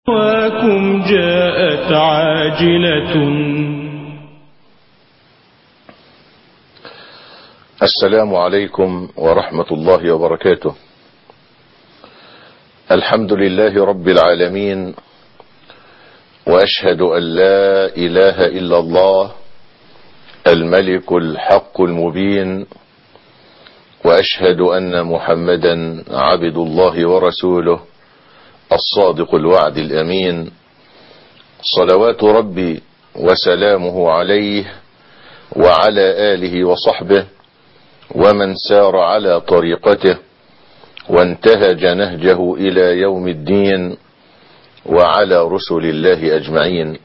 دعواكم جاءت عاجلة السلام عليكم ورحمة الله وبركاته الحمد لله رب العالمين وأشهد أن لا إله إلا الله الملك الحق المبين وأشهد أن محمدا عبد الله ورسوله الصادق الوعد الأمين صلوات ربي وسلامه عليه وعلى آله وصحبه ومن سار على طريقته وانتهج نهجه إلى يوم الدين وعلى رسل الله أجمعين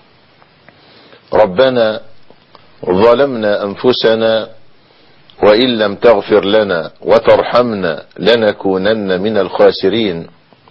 ربنا ظلمنا أنفسنا وإن لم تغفر لنا وترحمنا لنكونن من الخاسرين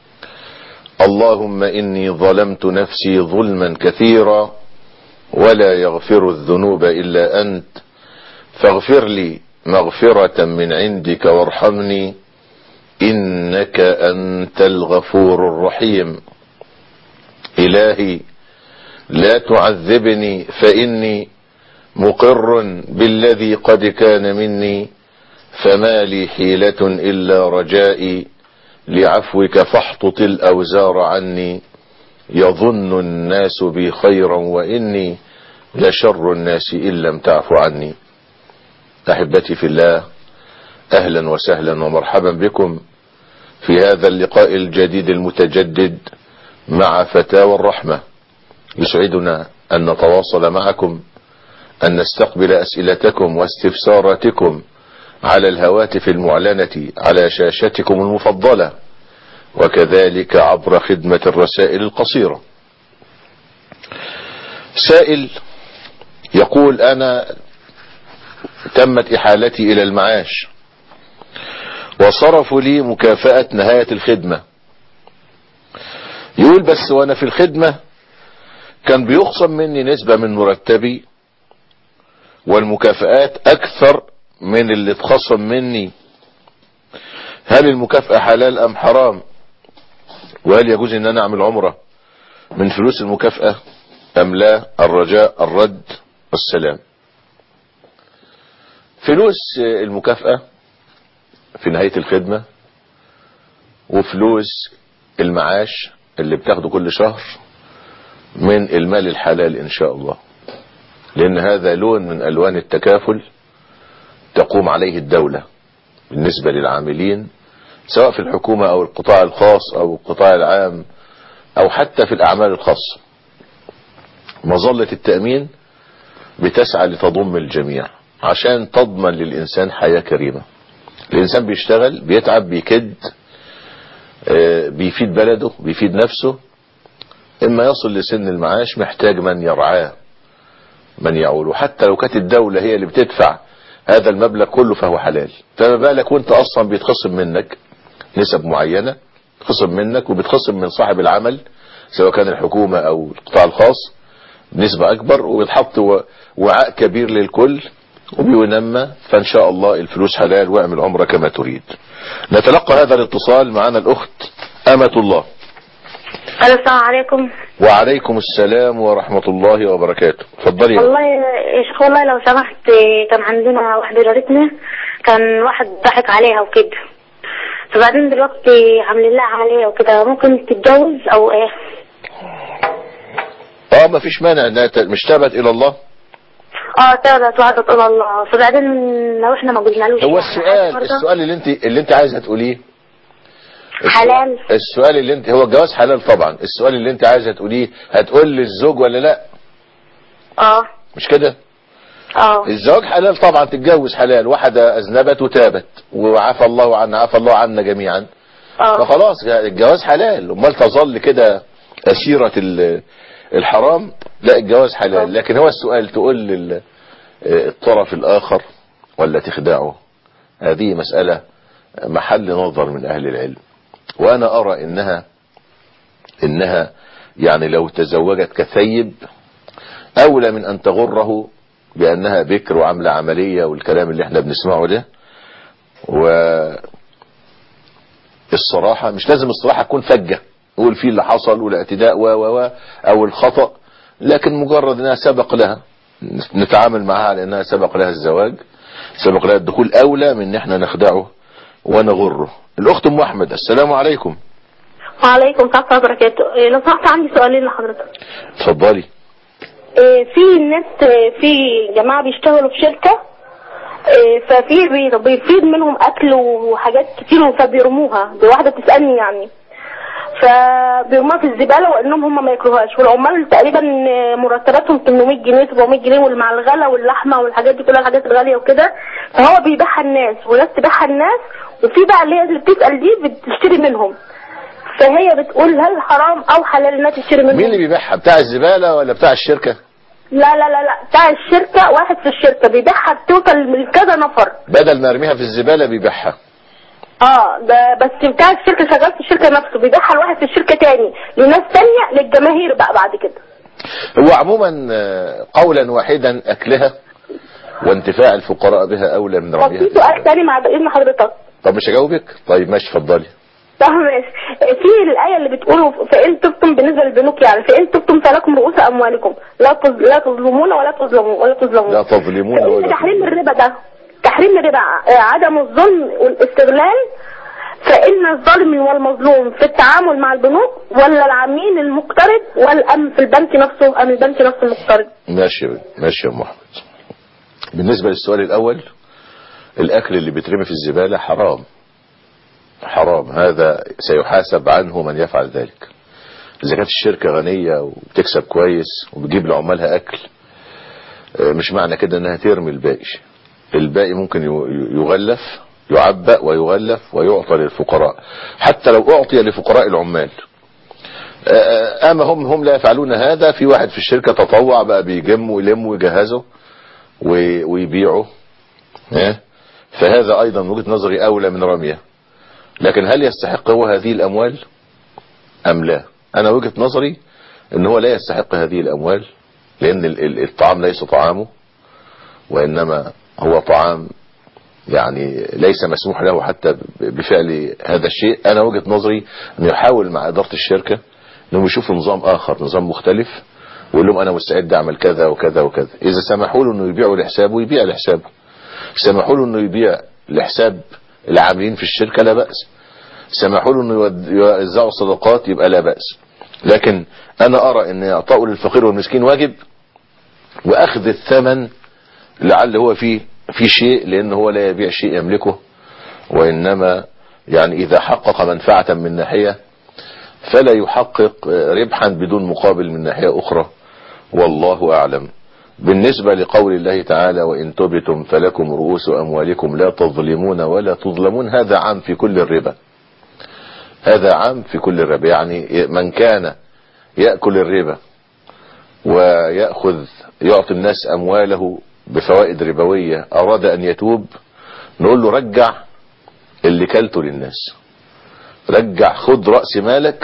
اللهم إني ظلمت نفسي ظلما كثيرا ولا يغفر الذنوب إلا أنت فاغفر لي مغفرة من عندك وارحمني إنك أنت الغفور الرحيم إلهي لا تعذبني فإني مقر بالذي قد كان مني فما لي حيلة إلا رجائي لعفوك فاحطط الأوزار عني يظن الناس بي خيرا وإني لشر الناس إن لم تعف عني أحبتي في الله أهلا وسهلا ومرحبا بكم في هذا اللقاء الجديد المتجدد مع فتاوى الرحمة يسعدنا أن نتواصل معكم أن نستقبل أسئلتكم واستفساراتكم على الهواتف المعلنة على شاشتكم المفضلة وكذلك عبر خدمة الرسائل القصيرة سائل يقول أنا تمت إحالتي إلى المعاش وصرفوا لي مكافأة نهاية الخدمة يقول بس وأنا في الخدمة كان بيخصم مني نسبة من مرتبي والمكافآت أكثر من اللي اتخصم مني هل المكافأة حلال أم حرام وهل يجوز ان انا اعمل عمرة من فلوس المكافأة ام لا الرجاء الرد والسلام فلوس المكافأة في نهاية الخدمة وفلوس المعاش اللي بتاخده كل شهر من المال الحلال ان شاء الله لان هذا لون من الوان التكافل تقوم عليه الدولة بالنسبة للعاملين سواء في الحكومة او القطاع الخاص او القطاع العام او حتى في الاعمال الخاصة مظلة التأمين بتسعى لتضم الجميع عشان تضمن للإنسان حياة كريمة الإنسان بيشتغل بيتعب بيكد بيفيد بلده بيفيد نفسه إما يصل لسن المعاش محتاج من يرعاه من يعوله حتى لو كانت الدولة هي اللي بتدفع هذا المبلغ كله فهو حلال فما بالك وانت اصلا بيتخصم منك نسب معينة بتخصم منك وبتخصم من صاحب العمل سواء كان الحكومة او القطاع الخاص نسبة اكبر وبتحط وعاء كبير للكل وبينمى فان شاء الله الفلوس حلال واعمل عمرة كما تريد نتلقى هذا الاتصال معنا الاخت امة الله السلام عليكم وعليكم السلام ورحمة الله وبركاته اتفضلي والله يا شيخ والله لو سمحت كان عندنا واحدة جارتنا كان واحد ضحك عليها وكده فبعدين دلوقتي عاملين لها عملية وكده ممكن تتجوز او ايه اه ما فيش مانع انها مش تابت الى الله اه تابت وعدت الى الله فبعدين لو احنا ما قلنالوش هو السؤال السؤال اللي انت اللي انت عايزه تقوليه حلال السؤال اللي انت هو الجواز حلال طبعا السؤال اللي انت عايزه تقوليه هتقول للزوج ولا لا اه مش كده اه الزواج حلال طبعا تتجوز حلال واحدة اذنبت وتابت وعفى الله عنا عفى الله عنا جميعا اه فخلاص الجواز حلال امال تظل كده اسيرة الحرام لا الجواز حلال لكن هو السؤال تقول للطرف الاخر ولا تخدعه هذه مسألة محل نظر من اهل العلم وانا ارى انها انها يعني لو تزوجت كثيب اولى من ان تغره بانها بكر وعاملة عملية والكلام اللي احنا بنسمعه ده و الصراحة مش لازم الصراحة تكون فجة نقول فيه اللي حصل والاعتداء و و و او الخطأ لكن مجرد انها سبق لها نتعامل معها على انها سبق لها الزواج سبق لها الدخول اولى من ان احنا نخدعه ونغره الاخت ام احمد السلام عليكم وعليكم السلام ورحمة الله وبركاته إيه، لو سمحت عندي سؤالين لحضرتك اتفضلي إيه، في ناس إيه، في جماعة بيشتغلوا في شركة إيه، ففي بي- بيفيد منهم أكل وحاجات كتير فبيرموها دي واحدة بتسألني يعني فبيرموها في الزبالة وإنهم هم ما ياكلوهاش والعمال تقريبا إيه، مرتباتهم 800 جنيه 700 جنيه ومع الغلا واللحمة والحاجات دي كلها الحاجات الغالية وكده فهو بيبيعها الناس وناس تبيعها الناس وفي بقى اللي هي اللي بتسأل دي بتشتري منهم فهي بتقول هل حرام او حلال انها تشتري منهم مين اللي بيبيعها بتاع الزبالة ولا بتاع الشركة لا لا لا لا بتاع الشركة واحد في الشركة بيبيعها بتوصل من كذا نفر بدل ما ارميها في الزبالة بيبيعها اه ده بس بتاع الشركة شغال في الشركة نفسه بيبيعها لواحد في الشركة تاني لناس تانية للجماهير بقى بعد كده هو عموما آه، قولا واحدا اكلها وانتفاع الفقراء بها اولى من طب في رميها سؤال تاني مع اذن حضرتك طب مش هجاوبك طيب ماشي اتفضلي طب ماشي في الآية اللي بتقول فإن تبتم بالنسبة للبنوك يعني فإن تبتم فلكم رؤوس أموالكم لا تظ- لا تظلمون ولا تظلمون ولا تظلمون لا تظلمون فإن ولا تحريم تظلمون. الربا ده تحريم الربا آه، عدم الظلم والاستغلال فإن الظالم والمظلوم في التعامل مع البنوك ولا العميل المقترض ولا أم في البنك نفسه أم البنك نفسه المقترض ماشي ماشي يا أم محمد بالنسبة للسؤال الأول الأكل اللي بيترمي في الزبالة حرام حرام هذا سيحاسب عنه من يفعل ذلك إذا كانت الشركة غنية وبتكسب كويس وبتجيب لعمالها أكل آه، مش معنى كده إنها ترمي الباقي الباقي ممكن ي- يغلف يعبأ ويغلف ويعطى للفقراء حتى لو أعطي لفقراء العمال آه، أما هم هم لا يفعلون هذا في واحد في الشركة تطوع بقى بيجم ويلم ويجهزه و- ويبيعه ها؟ فهذا أيضا من وجهة نظري أولى من رميه لكن هل يستحق هو هذه الأموال أم لا أنا وجهة نظري أن هو لا يستحق هذه الأموال لأن ال- ال- الطعام ليس طعامه وإنما هو طعام يعني ليس مسموح له حتى ب- بفعل هذا الشيء أنا وجهة نظري أنه يحاول مع إدارة الشركة أنهم يشوفوا نظام آخر نظام مختلف ويقول لهم أنا مستعد أعمل كذا وكذا وكذا إذا سمحوا له أنه يبيعوا لحسابه يبيع لحسابه سمحوا له أنه يبيع لحساب العاملين في الشركة لا بأس سمحوا له أنه يود- يوزعوا صدقات يبقى لا بأس لكن أنا أرى أن إعطاء للفقير والمسكين واجب وأخذ الثمن لعل هو فيه في شيء لأنه هو لا يبيع شيء يملكه وإنما يعني إذا حقق منفعة من ناحية فلا يحقق ربحا بدون مقابل من ناحية أخرى والله أعلم بالنسبة لقول الله تعالى وإن تبتم فلكم رؤوس أموالكم لا تظلمون ولا تظلمون هذا عام في كل الربا هذا عام في كل الربا يعني من كان يأكل الربا ويأخذ يعطي الناس أمواله بفوائد ربوية أراد أن يتوب نقول له رجع اللي كلته للناس رجع خد رأس مالك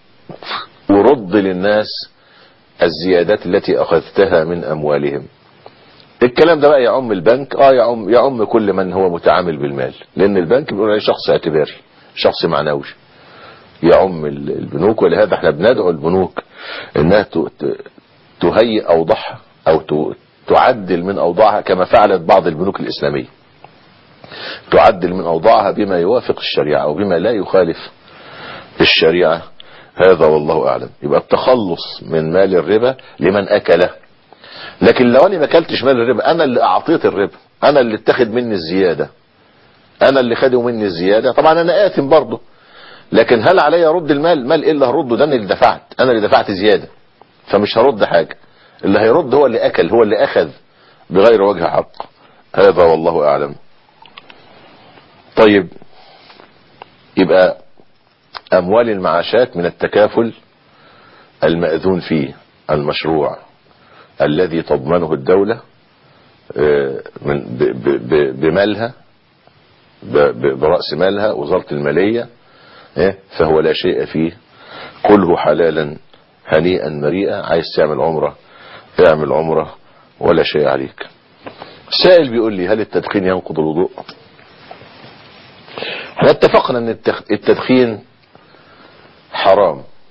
ورد للناس الزيادات التي أخذتها من أموالهم الكلام ده بقى يعم البنك اه يعم يعم كل من هو متعامل بالمال لان البنك بيقول عليه شخص اعتباري شخص معنوي يعم ال- البنوك ولهذا احنا بندعو البنوك انها ت- ت- تهيئ اوضاعها او ت- تعدل من اوضاعها كما فعلت بعض البنوك الاسلاميه تعدل من اوضاعها بما يوافق الشريعه او بما لا يخالف الشريعه هذا والله اعلم يبقى التخلص من مال الربا لمن اكله لكن لو انا ما اكلتش مال الربا انا اللي اعطيت الربا انا اللي اتخذ مني الزياده انا اللي خدوا مني الزياده طبعا انا اثم برضه لكن هل علي ارد المال مال ايه اللي هرده ده انا اللي دفعت انا اللي دفعت زياده فمش هرد حاجه اللي هيرد هو اللي اكل هو اللي اخذ بغير وجه حق هذا والله اعلم طيب يبقى اموال المعاشات من التكافل المأذون فيه المشروع الذي تضمنه الدولة آه، من ب- ب- ب- بمالها ب- ب- برأس مالها وزارة المالية إيه؟ فهو لا شيء فيه كله حلالا هنيئا مريئا عايز تعمل عمرة اعمل عمرة ولا شيء عليك سائل بيقول لي هل التدخين ينقض الوضوء احنا اتفقنا ان التخ- التدخين حرام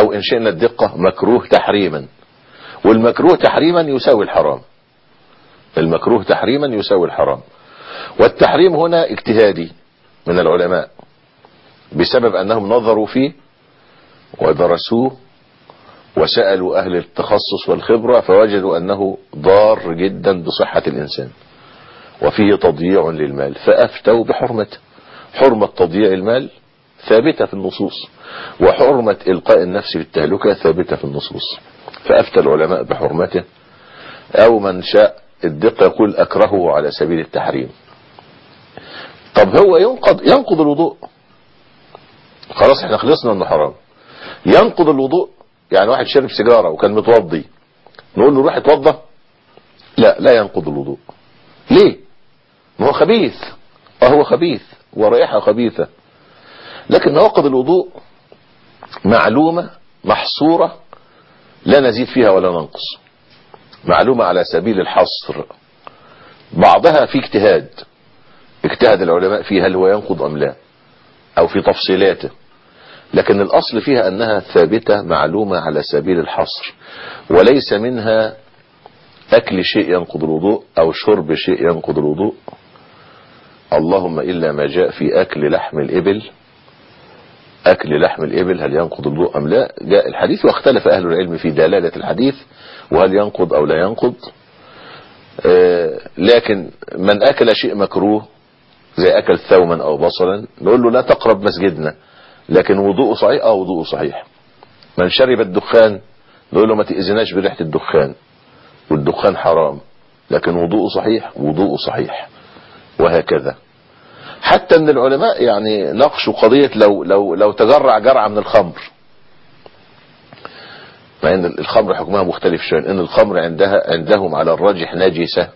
او ان شئنا الدقة مكروه تحريما والمكروه تحريما يساوي الحرام المكروه تحريما يساوي الحرام والتحريم هنا اجتهادي من العلماء بسبب انهم نظروا فيه ودرسوه وسألوا اهل التخصص والخبرة فوجدوا انه ضار جدا بصحة الانسان وفيه تضييع للمال فافتوا بحرمته حرمة تضييع المال ثابتة في النصوص وحرمة إلقاء النفس في التهلكة ثابتة في النصوص فأفتى العلماء بحرمته أو من شاء الدقة يقول أكرهه على سبيل التحريم طب هو ينقض ينقض الوضوء خلاص احنا خلصنا انه حرام ينقض الوضوء يعني واحد شرب سيجارة وكان متوضي نقول له روح اتوضى لا لا ينقض الوضوء ليه ما هو خبيث اه هو خبيث ورائحة خبيثة لكن نواقض الوضوء معلومة محصورة لا نزيد فيها ولا ننقص معلومة على سبيل الحصر بعضها في اجتهاد اجتهد العلماء فيها هل هو ينقض أم لا أو في تفصيلاته لكن الأصل فيها أنها ثابتة معلومة على سبيل الحصر وليس منها أكل شيء ينقض الوضوء أو شرب شيء ينقض الوضوء اللهم إلا ما جاء في أكل لحم الإبل أكل لحم الإبل هل ينقض الوضوء أم لا جاء الحديث واختلف أهل العلم في دلالة الحديث وهل ينقض أو لا ينقض آه لكن من أكل شيء مكروه زي أكل ثوما أو بصلا نقول له لا تقرب مسجدنا لكن وضوءه صحيح أو وضوءه صحيح من شرب الدخان نقول له ما تأذناش بريحة الدخان والدخان حرام لكن وضوءه صحيح وضوءه صحيح وهكذا حتى ان العلماء يعني ناقشوا قضية لو لو لو تجرع جرعة من الخمر مع ان الخمر حكمها مختلف شوية ان الخمر عندها عندهم على الراجح نجسة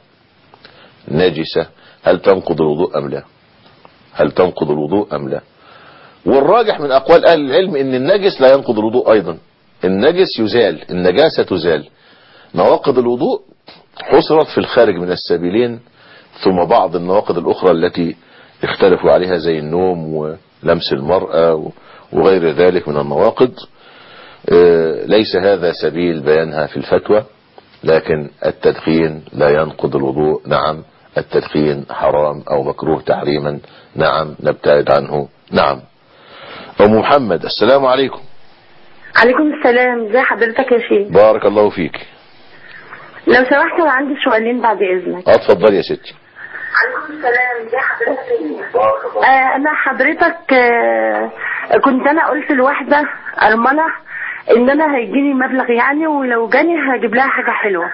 نجسة هل تنقض الوضوء ام لا هل تنقض الوضوء ام لا والراجح من اقوال اهل العلم ان النجس لا ينقض الوضوء ايضا النجس يزال النجاسة تزال نواقض الوضوء حصرت في الخارج من السبيلين ثم بعض النواقض الاخرى التي اختلفوا عليها زي النوم ولمس المرأة وغير ذلك من النواقض ليس هذا سبيل بيانها في الفتوى لكن التدخين لا ينقض الوضوء نعم التدخين حرام او مكروه تحريما نعم نبتعد عنه نعم ام محمد السلام عليكم عليكم السلام ازي حضرتك يا شيخ بارك الله فيك لو سمحت انا عندي سؤالين بعد اذنك اتفضل يا ستي عليكم السلام ازي حضرتك آه انا حضرتك آه كنت انا قلت لواحده ارمله ان انا هيجيني مبلغ يعني ولو جاني هجيب لها حاجه حلوه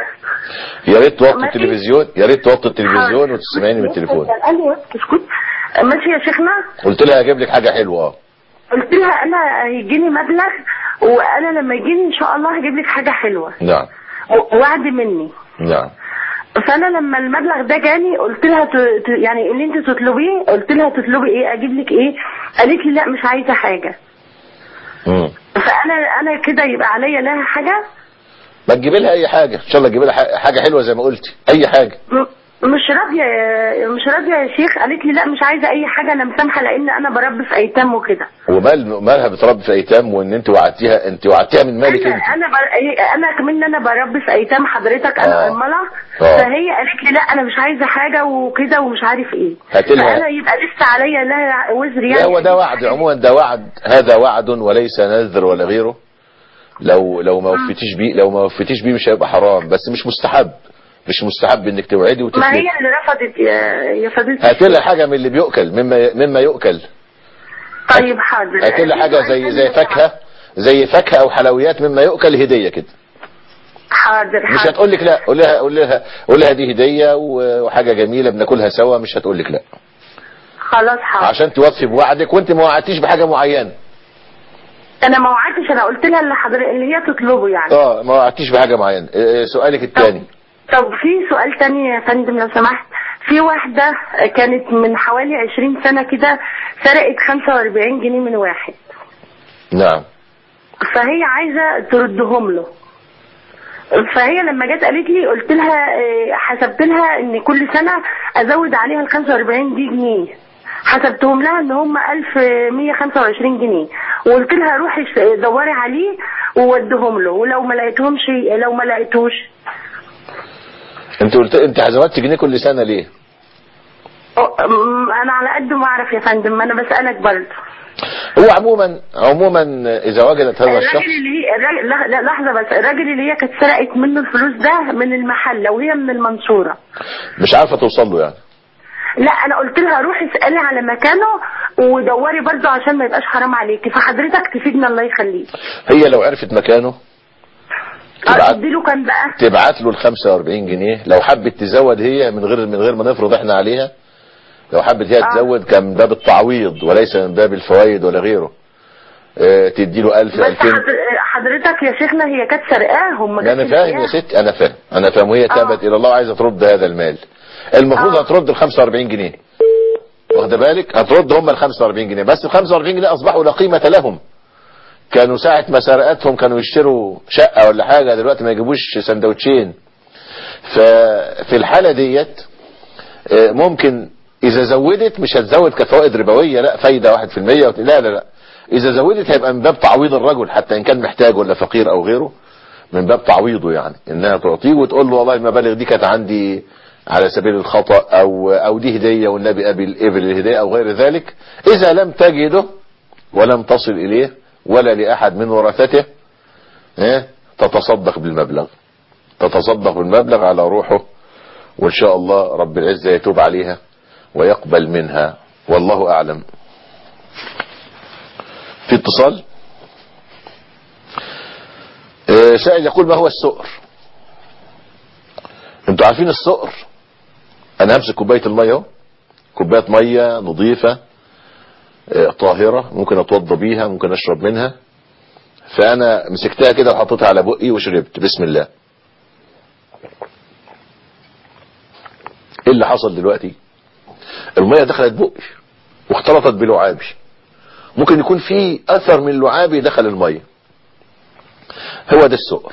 يا ريت توطي ماشي. التلفزيون يا ريت توطي التلفزيون وتسمعيني من التليفون قال لي اسكت ماشي يا شيخنا قلت لها هجيب لك حاجة حلوة اه قلت لها انا هيجيني مبلغ وانا لما يجيني ان شاء الله هجيب لك حاجه حلوه نعم و- وعد مني نعم فانا لما المبلغ ده جاني قلت لها ت... ت... يعني اللي انت تطلبيه قلت لها تطلبي ايه اجيب لك ايه قالت لي لا مش عايزه حاجه مم. فانا انا كده يبقى عليا لها حاجه ما تجيبي لها اي حاجة ان شاء الله تجيبي لها ح- حاجة حلوة زي ما قلتي اي حاجة م... مش راضيه يا- مش راضيه يا شيخ قالت لي لا مش عايزه اي حاجه انا مسامحه لان انا بربي في ايتام وكده ومال مالها بتربي في ايتام وان انت وعدتيها انت وعدتيها من مالك انا انت انا بر... انا كمان انا بربي في ايتام حضرتك انا آه. ارمله آه. فهي قالت لي لا انا مش عايزه حاجه وكده ومش عارف ايه هات لها- فانا يبقى لسه عليا لها وزر يعني لا هو ده وعد عموما ده وعد هذا وعد وليس نذر ولا غيره لو لو ما وفتيش بيه لو ما وفتيش بيه مش هيبقى حرام بس مش مستحب مش مستحب انك توعدي ما وتفلت هي اللي رفضت يا يا فضيلة هات لها حاجة من اللي بيؤكل مما مما يؤكل طيب حاضر هات لها حاجة زي زي فاكهة زي فاكهة او حلويات مما يؤكل هدية كده حاضر مش حاضر هتقول لك لا قول لها قول لها قول لها دي هدية و- وحاجة جميلة بناكلها سوا مش هتقول لك لا خلاص حاضر عشان توفي بوعدك وانت ما وعدتيش بحاجة معينة انا ما وعدتش انا قلت لها اللي حضر اللي هي تطلبه يعني اه ما وعدتيش بحاجة معينة اه، سؤالك الثاني طب في سؤال تاني يا فندم لو سمحت في واحدة كانت من حوالي 20 سنة كده سرقت 45 جنيه من واحد نعم فهي عايزة تردهم له فهي لما جت قالت لي قلت لها آه، حسبت لها ان كل سنة ازود عليها ال 45 دي جنيه حسبتهم لها ان هم 1125 جنيه وقلت لها روحي ش- دوري عليه وودهم له ولو ما لقيتهمش لو ما لقيتوش انت قلت انت زودت جنيه كل سنة ليه أ- أم، انا على قد ما اعرف يا فندم ما انا بسالك برضه هو عموما عموما اذا وجدت هذا الشخص الراجل اللي هي الراجل- لا لا لحظه بس الراجل اللي هي كانت سرقت منه الفلوس ده من المحله وهي من المنصوره مش عارفة توصل له يعني لا انا قلت لها روحي اسالي على مكانه ودوري برضه عشان ما يبقاش حرام عليكي فحضرتك تفيدنا الله يخليك هي لو عرفت مكانه تبعت اديله كام بقى تبعت له ال 45 جنيه لو حبت تزود هي من غير من غير ما نفرض احنا عليها لو حبت هي آه. تزود كان من باب التعويض وليس من باب الفوائد ولا غيره اه تدي له 1000 بس 2000 حضر- حضرتك يا شيخنا هي كانت سرقاهم ما ما انا كانتش فاهم يا سرقاه. ستي انا فاهم انا فاهم وهي تابت الى الله وعايزه ترد هذا المال المفروض آه. هترد ال 45 جنيه واخده بالك هترد هم ال 45 جنيه بس ال 45 جنيه اصبحوا لا قيمه لهم كانوا ساعه ما سرقتهم كانوا يشتروا شقه ولا حاجه دلوقتي ما يجيبوش سندوتشين ففي الحاله ديت آه، ممكن اذا زودت مش هتزود كفوائد ربويه لا فايده 1% وت- لا لا لا اذا زودت هيبقى من باب تعويض الرجل حتى ان كان محتاج ولا فقير او غيره من باب تعويضه يعني انها تعطيه وتقول له والله المبالغ دي كانت عندي على سبيل الخطأ او او دي هدية والنبي قبل قبل الهدية او غير ذلك اذا لم تجده ولم تصل اليه ولا لاحد من ورثته إيه؟ تتصدق بالمبلغ تتصدق بالمبلغ على روحه وان شاء الله رب العزة يتوب عليها ويقبل منها والله اعلم في اتصال آه، سائل يقول ما هو السؤر انتوا عارفين السؤر انا همسك كوبايه الميه اهو كوبايه ميه نظيفه آه، طاهره ممكن اتوضى بيها ممكن اشرب منها فانا مسكتها كده وحطيتها على بقي وشربت بسم الله ايه اللي حصل دلوقتي الميه دخلت بقي واختلطت بلعابي ممكن يكون في اثر من لعابي دخل الميه هو ده السؤر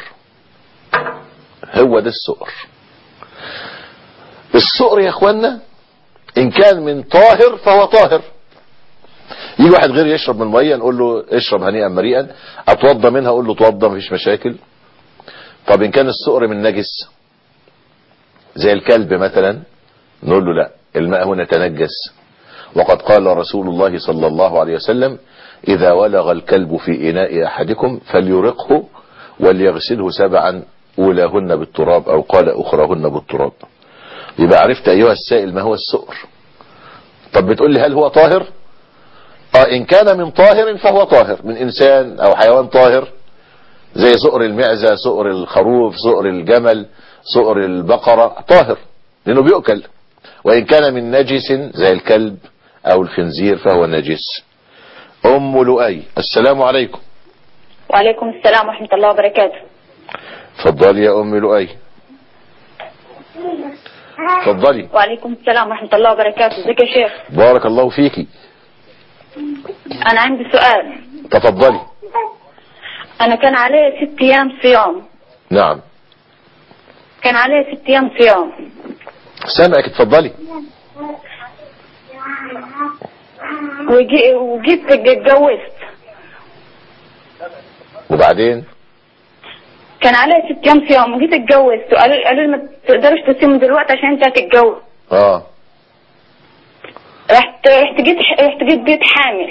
هو ده السؤر السؤر يا اخوانا ان كان من طاهر فهو طاهر يجي واحد غير يشرب من الميه نقول له اشرب هنيئا مريئا اتوضى منها اقول له اتوضى مفيش مشاكل طب ان كان السؤر من نجس زي الكلب مثلا نقول له لا الماء هنا تنجس وقد قال رسول الله صلى الله عليه وسلم إذا ولغ الكلب في إناء أحدكم فليرقه وليغسله سبعا أولاهن بالتراب أو قال أخراهن بالتراب يبقى عرفت أيها السائل ما هو السؤر طب بتقول لي هل هو طاهر آه إن كان من طاهر فهو طاهر من إنسان أو حيوان طاهر زي سؤر المعزة سؤر الخروف سؤر الجمل سؤر البقرة طاهر لأنه بيؤكل وإن كان من نجس زي الكلب أو الخنزير فهو نجس أم لؤي السلام عليكم وعليكم السلام ورحمة الله وبركاته اتفضلي يا أم لؤي اتفضلي وعليكم السلام ورحمة الله وبركاته ازيك يا شيخ بارك الله فيكي أنا عندي سؤال تفضلي أنا كان علي ست أيام صيام نعم كان علي ست أيام صيام سامعك اتفضلي وجي وجيت اتجوزت وبعدين كان علي ست أيام صيام وجيت اتجوزت وقالوا قالوا لي ما تقدرش تصوم دلوقتي عشان أنت هتتجوز اه رحت رحت جيت رحت جيت بيت حامل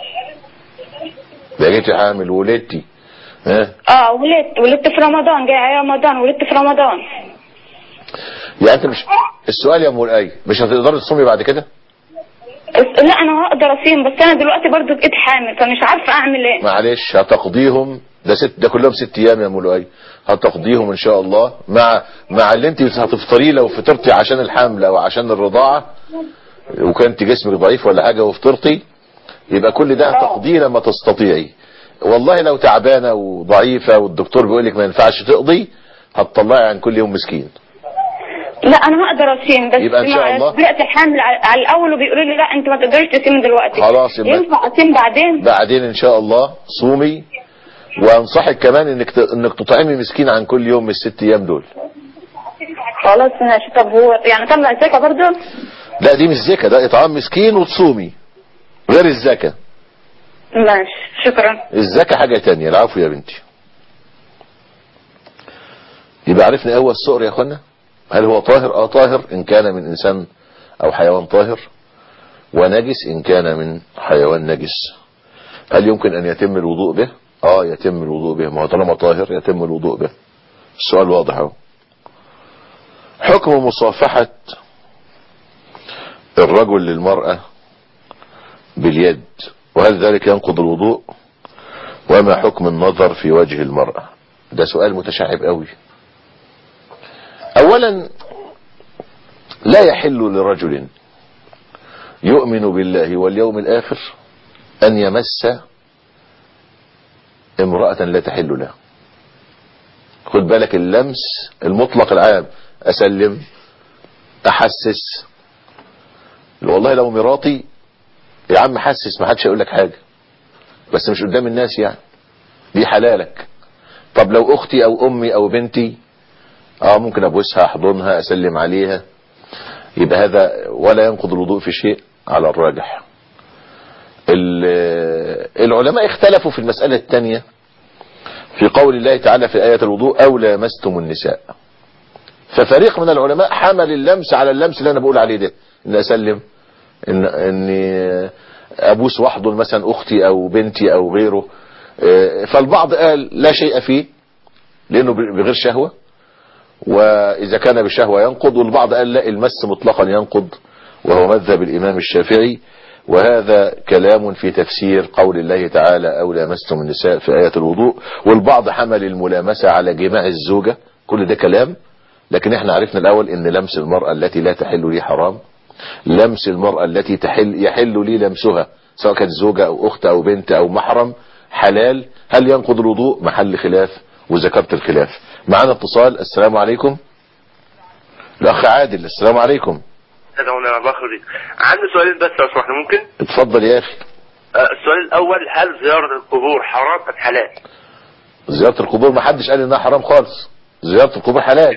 بقيتي حامل ولدتي ها اه ولدت ولدت في رمضان جاي على رمضان ولدت في رمضان يعني انت مش السؤال يا ام لؤي مش هتقدري تصومي بعد كده بس- لا انا هقدر اصيم بس انا دلوقتي برضو بقيت حامل فمش عارفه اعمل ايه معلش هتقضيهم ده ست ده كلهم ست ايام يا ام لؤي هتقضيهم ان شاء الله مع مع اللي انت هتفطريه لو فطرتي عشان الحمل او عشان الرضاعه وكنت جسمك ضعيف ولا حاجه وفطرتي يبقى كل ده هتقضيه لما تستطيعي والله لو تعبانه وضعيفه والدكتور بيقول لك ما ينفعش تقضي هتطلعي عن كل يوم مسكين لا انا هقدر اصيم بس يبقى إن شاء ما- الله. بدات حامل على على الاول وبيقولوا لي لا انت ما تقدرش تصيم دلوقتي خلاص يبقى- ينفع اصيم بعدين بعدين ان شاء الله صومي وانصحك كمان انك ت... انك تطعمي مسكين عن كل يوم من الست ايام دول خلاص ماشي طب هو يعني طلع زكاه برضو لا دي مش زكاة ده اطعام مسكين وتصومي غير الزكاة ماشي شكرا الزكاة حاجة تانية العفو يا بنتي يبقى عرفنا ايه هو السؤر يا اخوانا هل هو طاهر اه طاهر ان كان من انسان او حيوان طاهر ونجس ان كان من حيوان نجس هل يمكن ان يتم الوضوء به اه يتم الوضوء به ما هو طالما طاهر يتم الوضوء به السؤال واضح اهو حكم مصافحة الرجل للمرأة باليد وهل ذلك ينقض الوضوء وما حكم النظر في وجه المرأة ده سؤال متشعب قوي اولا لا يحل لرجل يؤمن بالله واليوم الاخر ان يمس امرأة لا تحل له خد بالك اللمس المطلق العام اسلم احسس والله لو مراتي يا عم حسس ما حدش هيقول لك حاجه بس مش قدام الناس يعني دي حلالك طب لو اختي او امي او بنتي اه ممكن ابوسها احضنها اسلم عليها يبقى هذا ولا ينقض الوضوء في شيء على الراجح العلماء اختلفوا في المسألة الثانية في قول الله تعالى في آية الوضوء أو لامستم النساء ففريق من العلماء حمل اللمس على اللمس اللي أنا بقول عليه ده إن أسلم إن إني أبوس واحضن مثلا أختي أو بنتي أو غيره فالبعض قال لا شيء فيه لأنه بغير شهوة وإذا كان بشهوة ينقض والبعض قال لا المس مطلقا ينقض وهو مذهب الإمام الشافعي وهذا كلام في تفسير قول الله تعالى أو لامستم النساء في آية الوضوء والبعض حمل الملامسة على جماع الزوجة كل ده كلام لكن احنا عرفنا الأول ان لمس المرأة التي لا تحل لي حرام لمس المرأة التي تحل يحل لي لمسها سواء كانت زوجة أو أخت أو بنت أو محرم حلال هل ينقض الوضوء محل خلاف وذكرت الخلاف معنا اتصال السلام عليكم الأخ عادل السلام عليكم تدعونا بخر دي عندي سؤالين بس لو سمحت ممكن اتفضل يا أخي آه، السؤال الأول هل زيارة القبور حرام أم حلال زيارة القبور ما حدش قال انها حرام خالص زيارة القبور حلال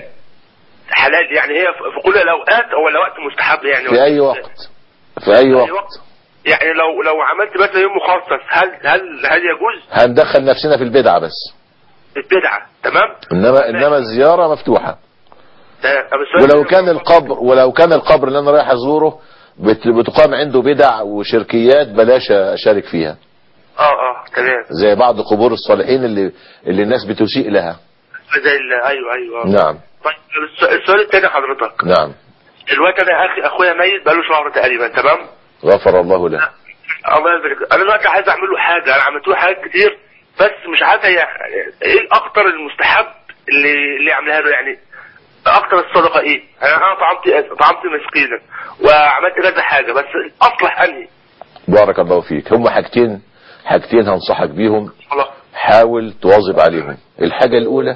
حلال يعني هي في كل الأوقات ولا وقت مستحب يعني في اي وقت في اي وقت يعني لو لو عملت مثلا يوم مخصص هل هل هل يجوز هندخل نفسنا في البدعة بس البدعة تمام انما انما الزيارة مفتوحة تمام. طب السؤال ولو الثاني- كان القبر ولو كان القبر اللي انا رايح ازوره بت- بتقام عنده بدع وشركيات بلاش اشارك فيها اه اه تمام زي بعض قبور الصالحين اللي اللي الناس بتسيء لها زي ال- ايوه ايوه نعم طيب الس- السؤال الثاني حضرتك نعم الوقت انا اخي اخويا ميت بقاله شهر تقريبا تمام غفر الله له الله يبارك انا دلوقتي عايز اعمل له حاجه انا عملت له حاجات كتير بس مش عارف هي ايه اكتر المستحب اللي اللي يعملها له يعني اكتر الصدقه ايه انا انا طعمت طعمت مسكينا وعملت كذا حاجه بس اصلح انهي بارك الله فيك هم حاجتين حاجتين هنصحك بيهم خلاص حاول تواظب عليهم الحاجة الأولى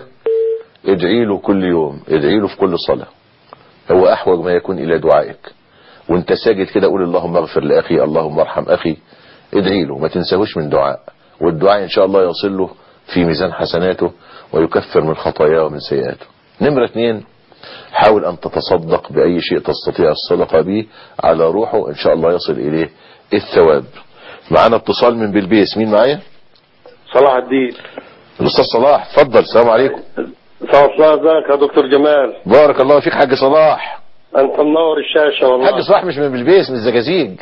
ادعي له كل يوم ادعي له في كل صلاة هو أحوج ما يكون إلى دعائك وانت ساجد كده قول اللهم اغفر لأخي اللهم ارحم أخي ادعي له ما تنساهوش من دعاء والدعاء إن شاء الله يصل له في ميزان حسناته ويكفر من خطاياه ومن سيئاته نمرة اتنين حاول أن تتصدق بأي شيء تستطيع الصدقة به على روحه إن شاء الله يصل إليه الثواب معنا اتصال من بلبيس مين معايا صلاح الدين الأستاذ صلاح اتفضل السلام عليكم صلاح الله ازيك يا دكتور جمال بارك الله فيك حاج صلاح انت منور الشاشة والله حاج صلاح مش من بلبيس من الزجاجيج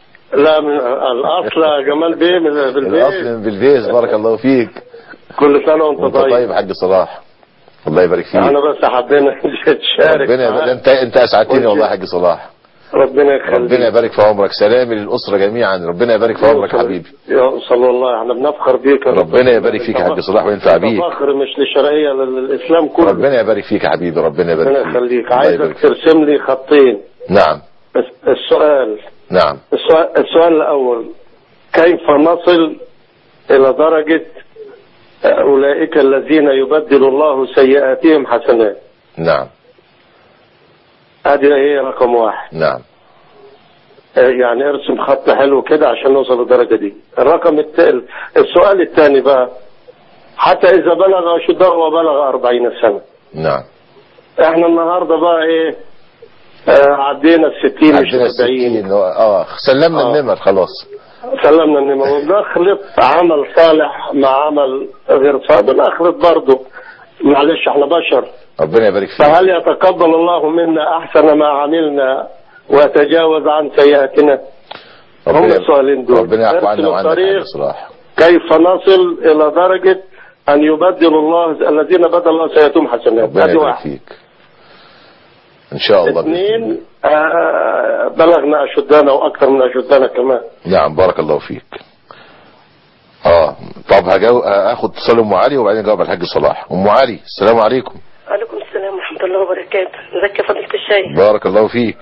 لا من الاصل يا جمال بيه من الأصل بالبيت من بلبيس بارك الله فيك كل سنة وانت وانت طيب, طيب حاج صلاح الله يبارك فيك انا بس حبينا تشارك ربنا يبارك معاك. انت انت اسعدتني والله يا حاج صلاح ربنا يخليك ربنا يبارك في عمرك سلامي للأسرة جميعا ربنا يبارك في عمرك حبيبي يا صلى الله احنا بنفخر بيك يا دكتور ربنا يبارك فيك يا حاج صلاح وينفع بيك فخر مش للشرعية للإسلام كله ربنا يبارك فيك يا حبيبي ربنا يبارك ربنا فيك يخليك الله عايزك يبارك فيك. ترسم لي خطين نعم الس- السؤال نعم السؤال, السؤال الأول كيف نصل إلى درجة أولئك الذين يبدل الله سيئاتهم حسنات نعم هذه هي رقم واحد نعم يعني ارسم خط حلو كده عشان نوصل للدرجة دي الرقم التالي السؤال الثاني بقى حتى إذا بلغ أشده وبلغ أربعين سنة نعم احنا النهاردة بقى ايه آه، عدينا الستين مش عندنا السبعين الستين اه سلمنا آه. النمر خلاص سلمنا النمو وبنخلط عمل صالح مع عمل غير صالح بنخلط برضه معلش احنا بشر ربنا يبارك فيك فهل يتقبل الله منا احسن ما عملنا ويتجاوز عن سيئاتنا هم ربنا السؤالين دول ربنا يعفو عنا ارسم وعنك الطريق. يا صلاح كيف نصل الى درجة ان يبدل الله الذين بدل الله سيئاتهم حسنات ربنا هذه يبارك واحد فيك ان شاء الله بإذن الله. اثنين آه بلغنا اشدنا واكثر من اشدنا كمان نعم بارك الله فيك اه طب هجاو هاخد اتصال ام علي وبعدين اجاوب على الحاج صلاح ام علي السلام عليكم وعليكم السلام ورحمة الله وبركاته ازيك يا فضيلة الشيخ بارك الله فيك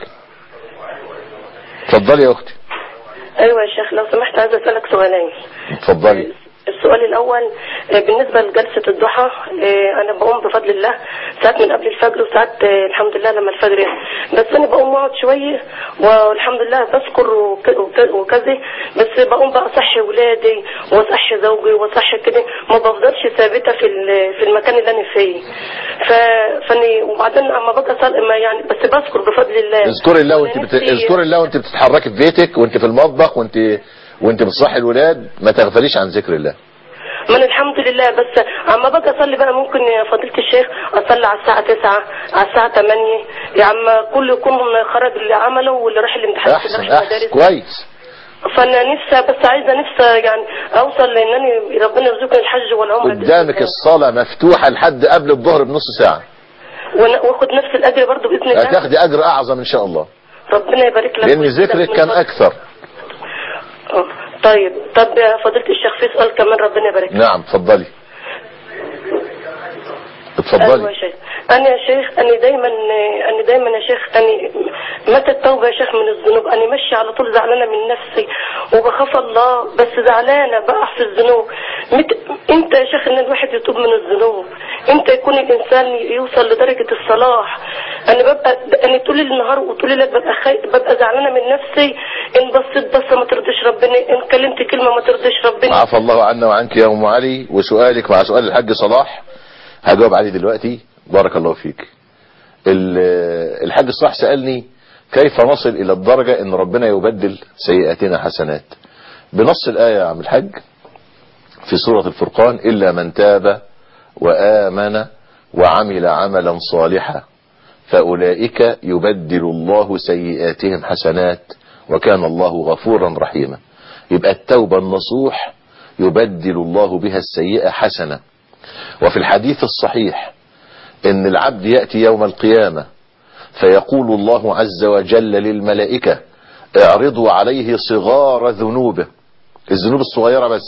اتفضلي يا اختي ايوه يا شيخ لو سمحت عايزة اسألك سؤالين اتفضلي السؤال الاول آه، بالنسبة لجلسة الضحى آه، انا بقوم بفضل الله ساعات من قبل الفجر وساعات آه، الحمد لله لما الفجر يقع. بس انا بقوم اقعد شوية والحمد لله بذكر وك- وك- وكذا بس بقوم بقى اصحي ولادي واصحي زوجي واصحي كده ما بفضلش ثابتة في ال- في المكان اللي انا فيه ف فاني وبعدين اما باجي أصل- ما يعني بس بذكر بفضل الله اذكري الله وانت بت... نفسي- اذكري الله وانت بتتحركي في بيتك وانت في المطبخ وانت وانت بتصحي الولاد ما تغفليش عن ذكر الله من الحمد لله بس اما باجي اصلي بقى ممكن يا فضيله الشيخ اصلي على الساعه 9 على الساعه 8 يا عم كل يكون خرج اللي عمله واللي راح الامتحانات احسن واللي راح احسن المدارس كويس فانا نفسي بس عايزه نفسي يعني اوصل لانني ربنا يرزقني الحج والعمره بإذن قدامك الله. الصلاة مفتوحة لحد قبل الظهر بنص ساعة وأنا- واخد نفس الاجر برضه باذن الله هتاخدي اجر اعظم ان شاء الله ربنا يبارك لك لان ويزيدك ذكرك من كان فضله. اكثر آه. طيب طب يا فضيله الشيخ في سؤال كمان ربنا يبارك لك. نعم اتفضلي ايوه اتفضلي يا شيخ انا يا شيخ انا دايما انا دايما يا شيخ انا متى التوبه يا شيخ من الذنوب انا ماشيه على طول زعلانه من نفسي وبخاف الله بس زعلانه بقع في الذنوب مت... امتى يا شيخ ان الواحد يتوب من الذنوب امتى يكون الانسان يوصل لدرجه الصلاح انا ببقى انا طول النهار وطول الليل ببقى خي... ببقى زعلانه من نفسي ان بصيت بصه ما ترضيش ربنا ان كلمت كلمه ما ترضيش ربنا عفى الله عنا وعنك يا ام علي وسؤالك مع سؤال الحاج صلاح هجاوب عليه دلوقتي بارك الله فيك ال- الحاج صلاح سألني كيف نصل الى الدرجة ان ربنا يبدل سيئاتنا حسنات بنص الآية يا عم الحاج في سورة الفرقان إلا من تاب وآمن وعمل عملا صالحا فأولئك يبدل الله سيئاتهم حسنات وكان الله غفورا رحيما يبقى التوبة النصوح يبدل الله بها السيئة حسنة وفي الحديث الصحيح ان العبد يأتي يوم القيامة فيقول الله عز وجل للملائكة اعرضوا عليه صغار ذنوبه الذنوب الصغيرة بس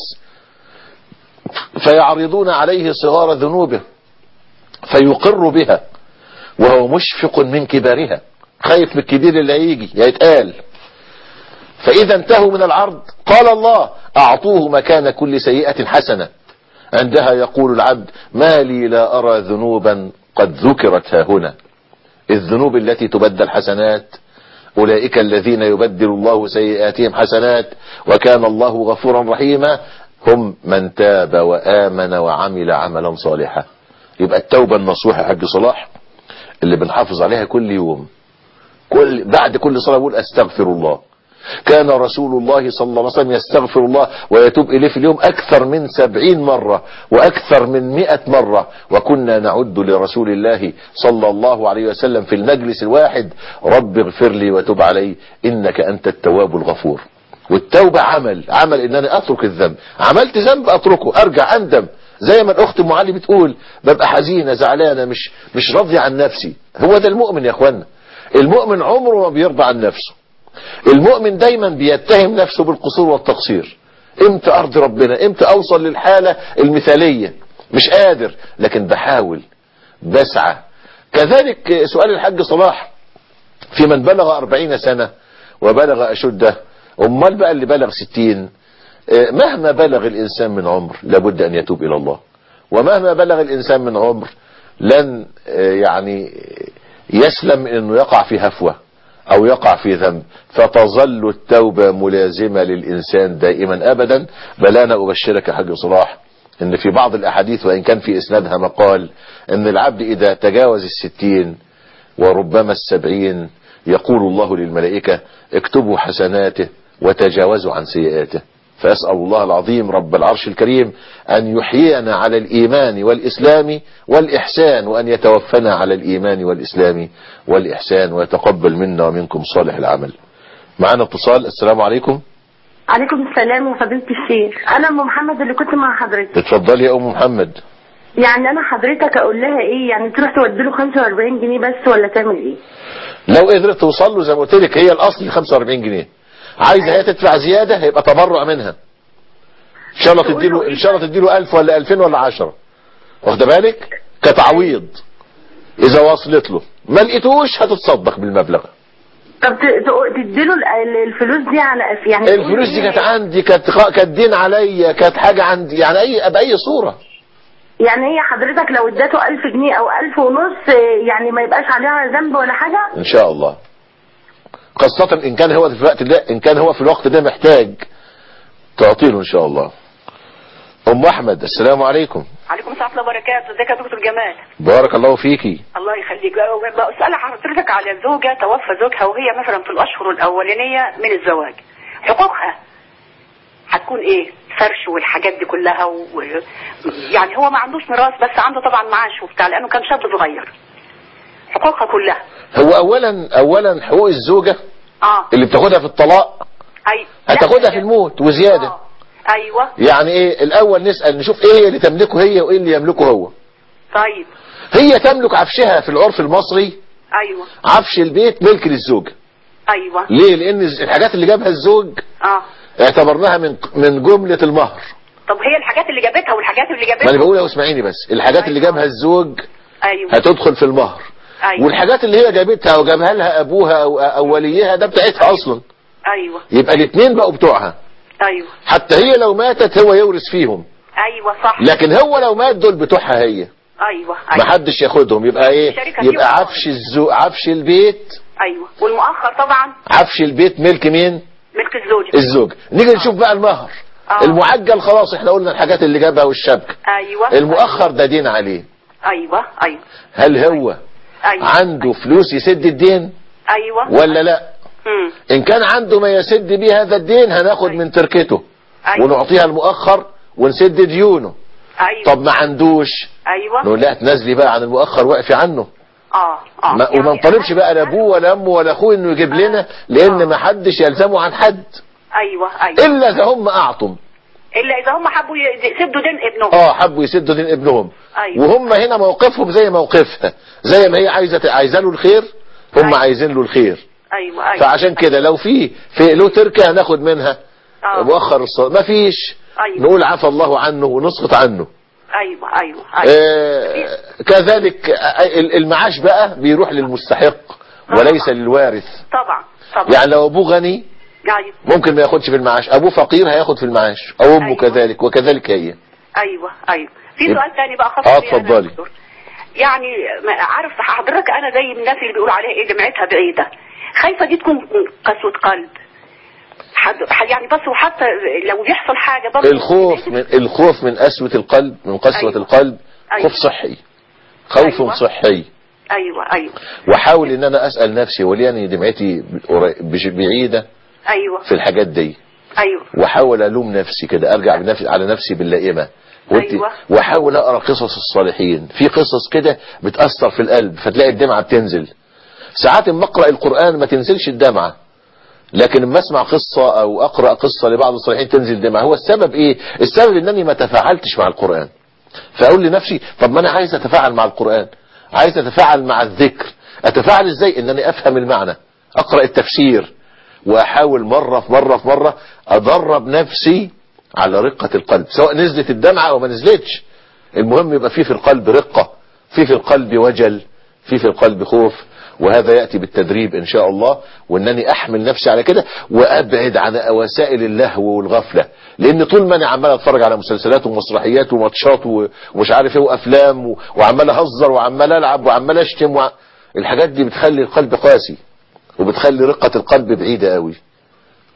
فيعرضون عليه صغار ذنوبه فيقر بها وهو مشفق من كبارها خايف من الكبير اللي هيجي يتقال فإذا انتهوا من العرض قال الله أعطوه مكان كل سيئة حسنة عندها يقول العبد ما لي لا أرى ذنوبا قد ذكرت ها هنا الذنوب التي تبدل حسنات أولئك الذين يبدل الله سيئاتهم حسنات وكان الله غفورا رحيما هم من تاب وآمن وعمل عملا صالحا يبقى التوبة النصوح يا حاج صلاح اللي بنحافظ عليها كل يوم كل بعد كل صلاة بقول استغفر الله كان رسول الله صلى الله عليه وسلم يستغفر الله ويتوب إليه في اليوم أكثر من سبعين مرة وأكثر من مئة مرة وكنا نعد لرسول الله صلى الله عليه وسلم في المجلس الواحد رب اغفر لي وتب علي إنك أنت التواب الغفور والتوبة عمل عمل إن أنا أترك الذنب عملت ذنب أتركه أرجع أندم زي ما الأخت أم علي بتقول ببقى حزينة زعلانة مش مش راضية عن نفسي هو ده المؤمن يا أخوانا المؤمن عمره ما بيرضى عن نفسه المؤمن دايما بيتهم نفسه بالقصور والتقصير امتى ارضي ربنا امتى اوصل للحالة المثالية مش قادر لكن بحاول بسعى كذلك سؤال الحاج صلاح في من بلغ أربعين سنة وبلغ أشده أمال بقى اللي بلغ ستين مهما بلغ الإنسان من عمر لابد أن يتوب إلى الله ومهما بلغ الإنسان من عمر لن يعني يسلم من أنه يقع في هفوة او يقع في ذنب فتظل التوبة ملازمة للانسان دائما ابدا بل انا ابشرك يا حاج صلاح ان في بعض الاحاديث وان كان في اسنادها مقال ان العبد اذا تجاوز الستين وربما السبعين يقول الله للملائكة اكتبوا حسناته وتجاوزوا عن سيئاته فأسأل الله العظيم رب العرش الكريم أن يحيينا على الإيمان والإسلام والإحسان وأن يتوفنا على الإيمان والإسلام والإحسان ويتقبل منا ومنكم صالح العمل معنا اتصال السلام عليكم عليكم السلام وفضيلة الشيخ أنا أم محمد اللي كنت مع حضرتك اتفضلي يا أم محمد يعني أنا حضرتك أقول لها إيه يعني تروح تودي له 45 جنيه بس ولا تعمل إيه؟ لو قدرت توصل له زي ما قلت لك هي الأصل 45 جنيه عايزة هي تدفع زيادة هيبقى تبرع منها ان شاء الله تديله ان شاء الله تديله 1000 ولا 2000 ولا 10 واخد بالك كتعويض اذا وصلت له ما لقيتوش هتتصدق بالمبلغ طب تديله الفلوس دي على أس- يعني تقول الفلوس دي إيه؟ كانت عندي كانت كانت دين عليا كانت حاجة عندي يعني اي باي صورة يعني هي حضرتك لو اديته 1000 جنيه أو 1000 ونص آه، يعني ما يبقاش عليها ذنب ولا حاجة؟ ان شاء الله خاصة ان كان هو في الوقت ده ان كان هو في الوقت ده محتاج تعطيله ان شاء الله ام احمد السلام عليكم عليكم السلام ورحمه الله وبركاته ازيك يا دكتور جمال بارك الله فيكي الله يخليك بسأل حضرتك على زوجة توفى زوجها وهي مثلا في الأشهر الأولانية من الزواج حقوقها هتكون ايه فرش والحاجات دي كلها و... يعني هو ما عندوش ميراث بس عنده طبعا معاش وبتاع لأنه كان شاب صغير حقوقها كلها هو اولا اولا حقوق الزوجة اه اللي بتاخدها في الطلاق اي هتاخدها في الموت وزيادة آه. ايوه يعني ايه الاول نسأل نشوف ايه هي اللي تملكه هي وايه اللي يملكه هو طيب هي تملك عفشها في العرف المصري ايوه عفش البيت ملك للزوج ايوه ليه لان الحاجات اللي جابها الزوج اه اعتبرناها من من جملة المهر طب هي الحاجات اللي جابتها والحاجات اللي ما انا جابتها بقول يا اسمعيني بس الحاجات اللي جابها الزوج ايوه هتدخل في المهر ايوه والحاجات اللي هي جابتها وجابها لها ابوها او او وليها ده بتاعتها اصلا ايوه يبقى الاثنين بقوا بتوعها ايوه حتى هي لو ماتت هو يورث فيهم ايوه صح لكن هو لو مات دول بتوعها هي ايوه ما ايوه حدش ياخدهم يبقى ايه شركة فيهم يبقى طبعا. عفش الزو عفش البيت ايوه والمؤخر طبعا عفش البيت ملك مين ملك الزوجة الزوج نيجي نشوف بقى المهر آه. المعجل خلاص احنا قلنا الحاجات اللي جابها والشبكة ايوه المؤخر ده دين عليه ايوه ايوه هل هو ايوه عنده فلوس يسد الدين ايوه ولا لا امم ان كان عنده ما يسد به هذا الدين هناخد من تركته ايوه ونعطيها المؤخر ونسد ديونه ايوه طب ما عندوش ايوه نقول لها تنازلي بقى عن المؤخر واقفي عنه اه اه ما وما نطالبش بقى لا ابوه ولا امه ولا اخوه انه يجيب لنا لان ما حدش يلزمه عن حد ايوه ايوه الا اذا هم اعطم الا اذا هم حبوا يسدوا دين ابنهم اه حبوا يسدوا دين ابنهم ايوه وهم هنا موقفهم زي موقفها زي ما هي عايزه عايزه له الخير هم أيوة. عايزين له الخير ايوه ايوه فعشان كده لو في في له تركه هناخد منها آه. مؤخر الصلاة ما فيش أيوة. نقول عفى الله عنه ونسقط عنه ايوه ايوه ايوه آه كذلك آه، المعاش بقى بيروح للمستحق وليس للوارث طبعا طبعا يعني لو ابوه غني ايوه ممكن ما ياخدش في المعاش ابوه فقير هياخد في المعاش او امه أيوة. كذلك وكذلك هي ايوه ايوه في يبقى- سؤال تاني بقى خاص آه، بي أنا يا اتفضلي. دكتور. يعني ما- عارف حضرتك انا زي من الناس اللي بيقولوا عليها ايه دمعتها بعيده خايفه دي تكون قسوه قلب حد يعني بس وحتى لو بيحصل حاجه برضه الخوف من الخوف من قسوة القلب من قسوة أيوة. القلب أيوة. خوف صحي خوف أيوة. صحي ايوه ايوه واحاول ان انا اسال نفسي ولياني دمعتي قري- بش- بعيده ايوه في الحاجات دي ايوه واحاول الوم نفسي كده ارجع بنفسي على نفسي باللائمه وانت أيوة. واحاول اقرا قصص الصالحين في قصص كده بتاثر في القلب فتلاقي الدمعه بتنزل ساعات اما اقرا القران ما تنزلش الدمعه لكن اما اسمع قصه او اقرا قصه لبعض الصالحين تنزل دمعه هو السبب ايه السبب انني ما تفاعلتش مع القران فاقول لنفسي طب ما انا عايز اتفاعل مع القران عايز اتفاعل مع الذكر اتفاعل ازاي انني افهم المعنى اقرا التفسير واحاول مره في مره في مره ادرب نفسي على رقه القلب سواء نزلت الدمعه او ما نزلتش المهم يبقى في في القلب رقه في في القلب وجل في في القلب خوف وهذا يأتي بالتدريب إن شاء الله وأنني أحمل نفسي على كده وأبعد عن وسائل اللهو والغفلة لأن طول ما أنا عمال أتفرج على مسلسلات ومسرحيات وماتشات و- ومش عارف إيه وأفلام و- وعمال أهزر وعمال ألعب وعمال أشتم وع... الحاجات دي بتخلي القلب قاسي وبتخلي رقة القلب بعيدة قوي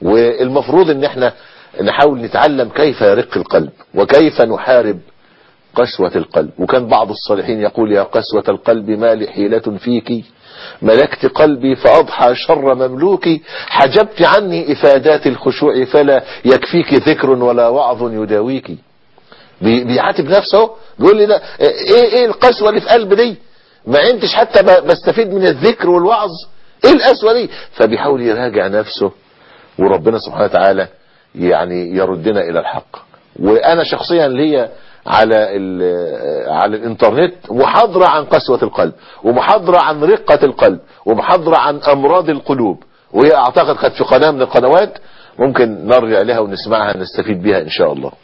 والمفروض ان احنا نحاول نتعلم كيف يرق القلب وكيف نحارب قسوة القلب وكان بعض الصالحين يقول يا قسوة القلب ما لي حيلة فيك ملكت قلبي فأضحى شر مملوكي حجبت عني إفادات الخشوع فلا يكفيك ذكر ولا وعظ يداويك بي- بيعاتب نفسه بيقول لي ده ايه ايه القسوة اللي في قلب دي ما انتش حتى ب- بستفيد من الذكر والوعظ ايه القسوة دي فبيحاول يراجع نفسه وربنا سبحانه وتعالى يعني يردنا الى الحق وانا شخصيا ليا على ال- على الانترنت محاضرة عن قسوة القلب ومحاضرة عن رقة القلب ومحاضرة عن امراض القلوب وهي اعتقد كانت في قناة من القنوات ممكن نرجع لها ونسمعها نستفيد بها ان شاء الله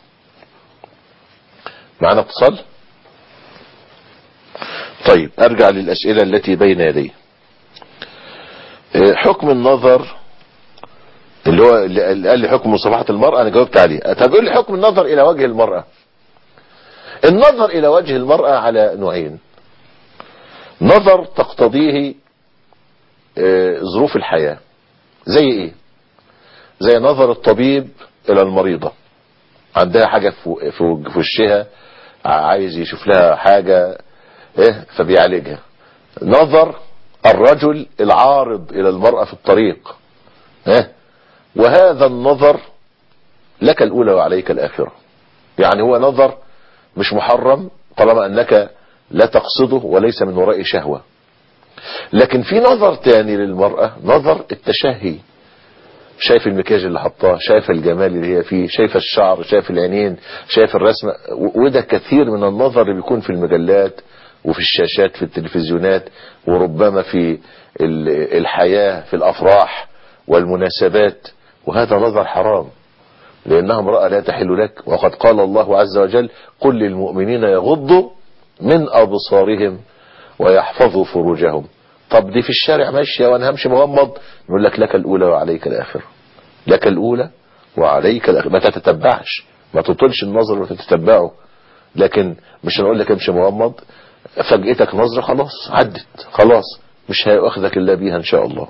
معنا اتصال طيب ارجع للاسئلة التي بين يدي اه، حكم النظر اللي هو اللي قال لي حكم مصافحة المرأة انا جاوبت عليه طب يقول لي حكم النظر الى وجه المرأة النظر الى وجه المرأة على نوعين نظر تقتضيه اه، ظروف الحياة زي ايه زي نظر الطبيب الى المريضة عندها حاجة في في- في وشها عايز يشوف لها حاجة ايه فبيعالجها نظر الرجل العارض الى المرأة في الطريق ايه وهذا النظر لك الاولى وعليك الاخرة يعني هو نظر مش محرم طالما انك لا تقصده وليس من وراء شهوة لكن في نظر تاني للمرأة نظر التشهي شايف المكياج اللي حطاه شايف الجمال اللي هي فيه شايف الشعر شايف العينين شايف الرسمة و- وده كثير من النظر اللي بيكون في المجلات وفي الشاشات في التلفزيونات وربما في ال- الحياة في الأفراح والمناسبات وهذا نظر حرام لأنها امرأة لا تحل لك وقد قال الله عز وجل قل للمؤمنين يغضوا من أبصارهم ويحفظوا فروجهم طب دي في الشارع ماشية وانا همشي مغمض نقول لك لك الاولى وعليك الاخرة لك الاولى وعليك الاخرة ما تتتبعش ما تطلش النظر وتتتبعه لكن مش هنقول لك امشي مغمض فجأتك نظرة خلاص عدت خلاص مش هيأخذك الا بيها ان شاء الله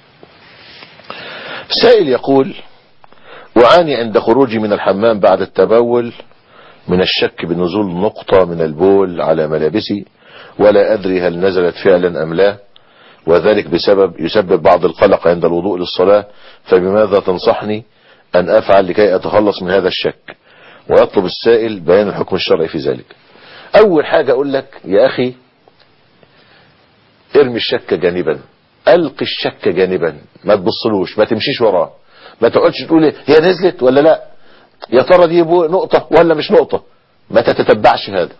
سائل يقول أعاني عند خروجي من الحمام بعد التبول من الشك بنزول نقطة من البول على ملابسي ولا أدري هل نزلت فعلا أم لا وذلك بسبب يسبب بعض القلق عند الوضوء للصلاة فبماذا تنصحني أن أفعل لكي أتخلص من هذا الشك ويطلب السائل بيان الحكم الشرعي في ذلك أول حاجة أقول لك يا أخي ارمي الشك جانبا ألقي الشك جانبا ما تبصلوش ما تمشيش وراه ما تقعدش تقول هي نزلت ولا لا يا ترى دي بو- نقطة ولا مش نقطة ما تتتبعش هذا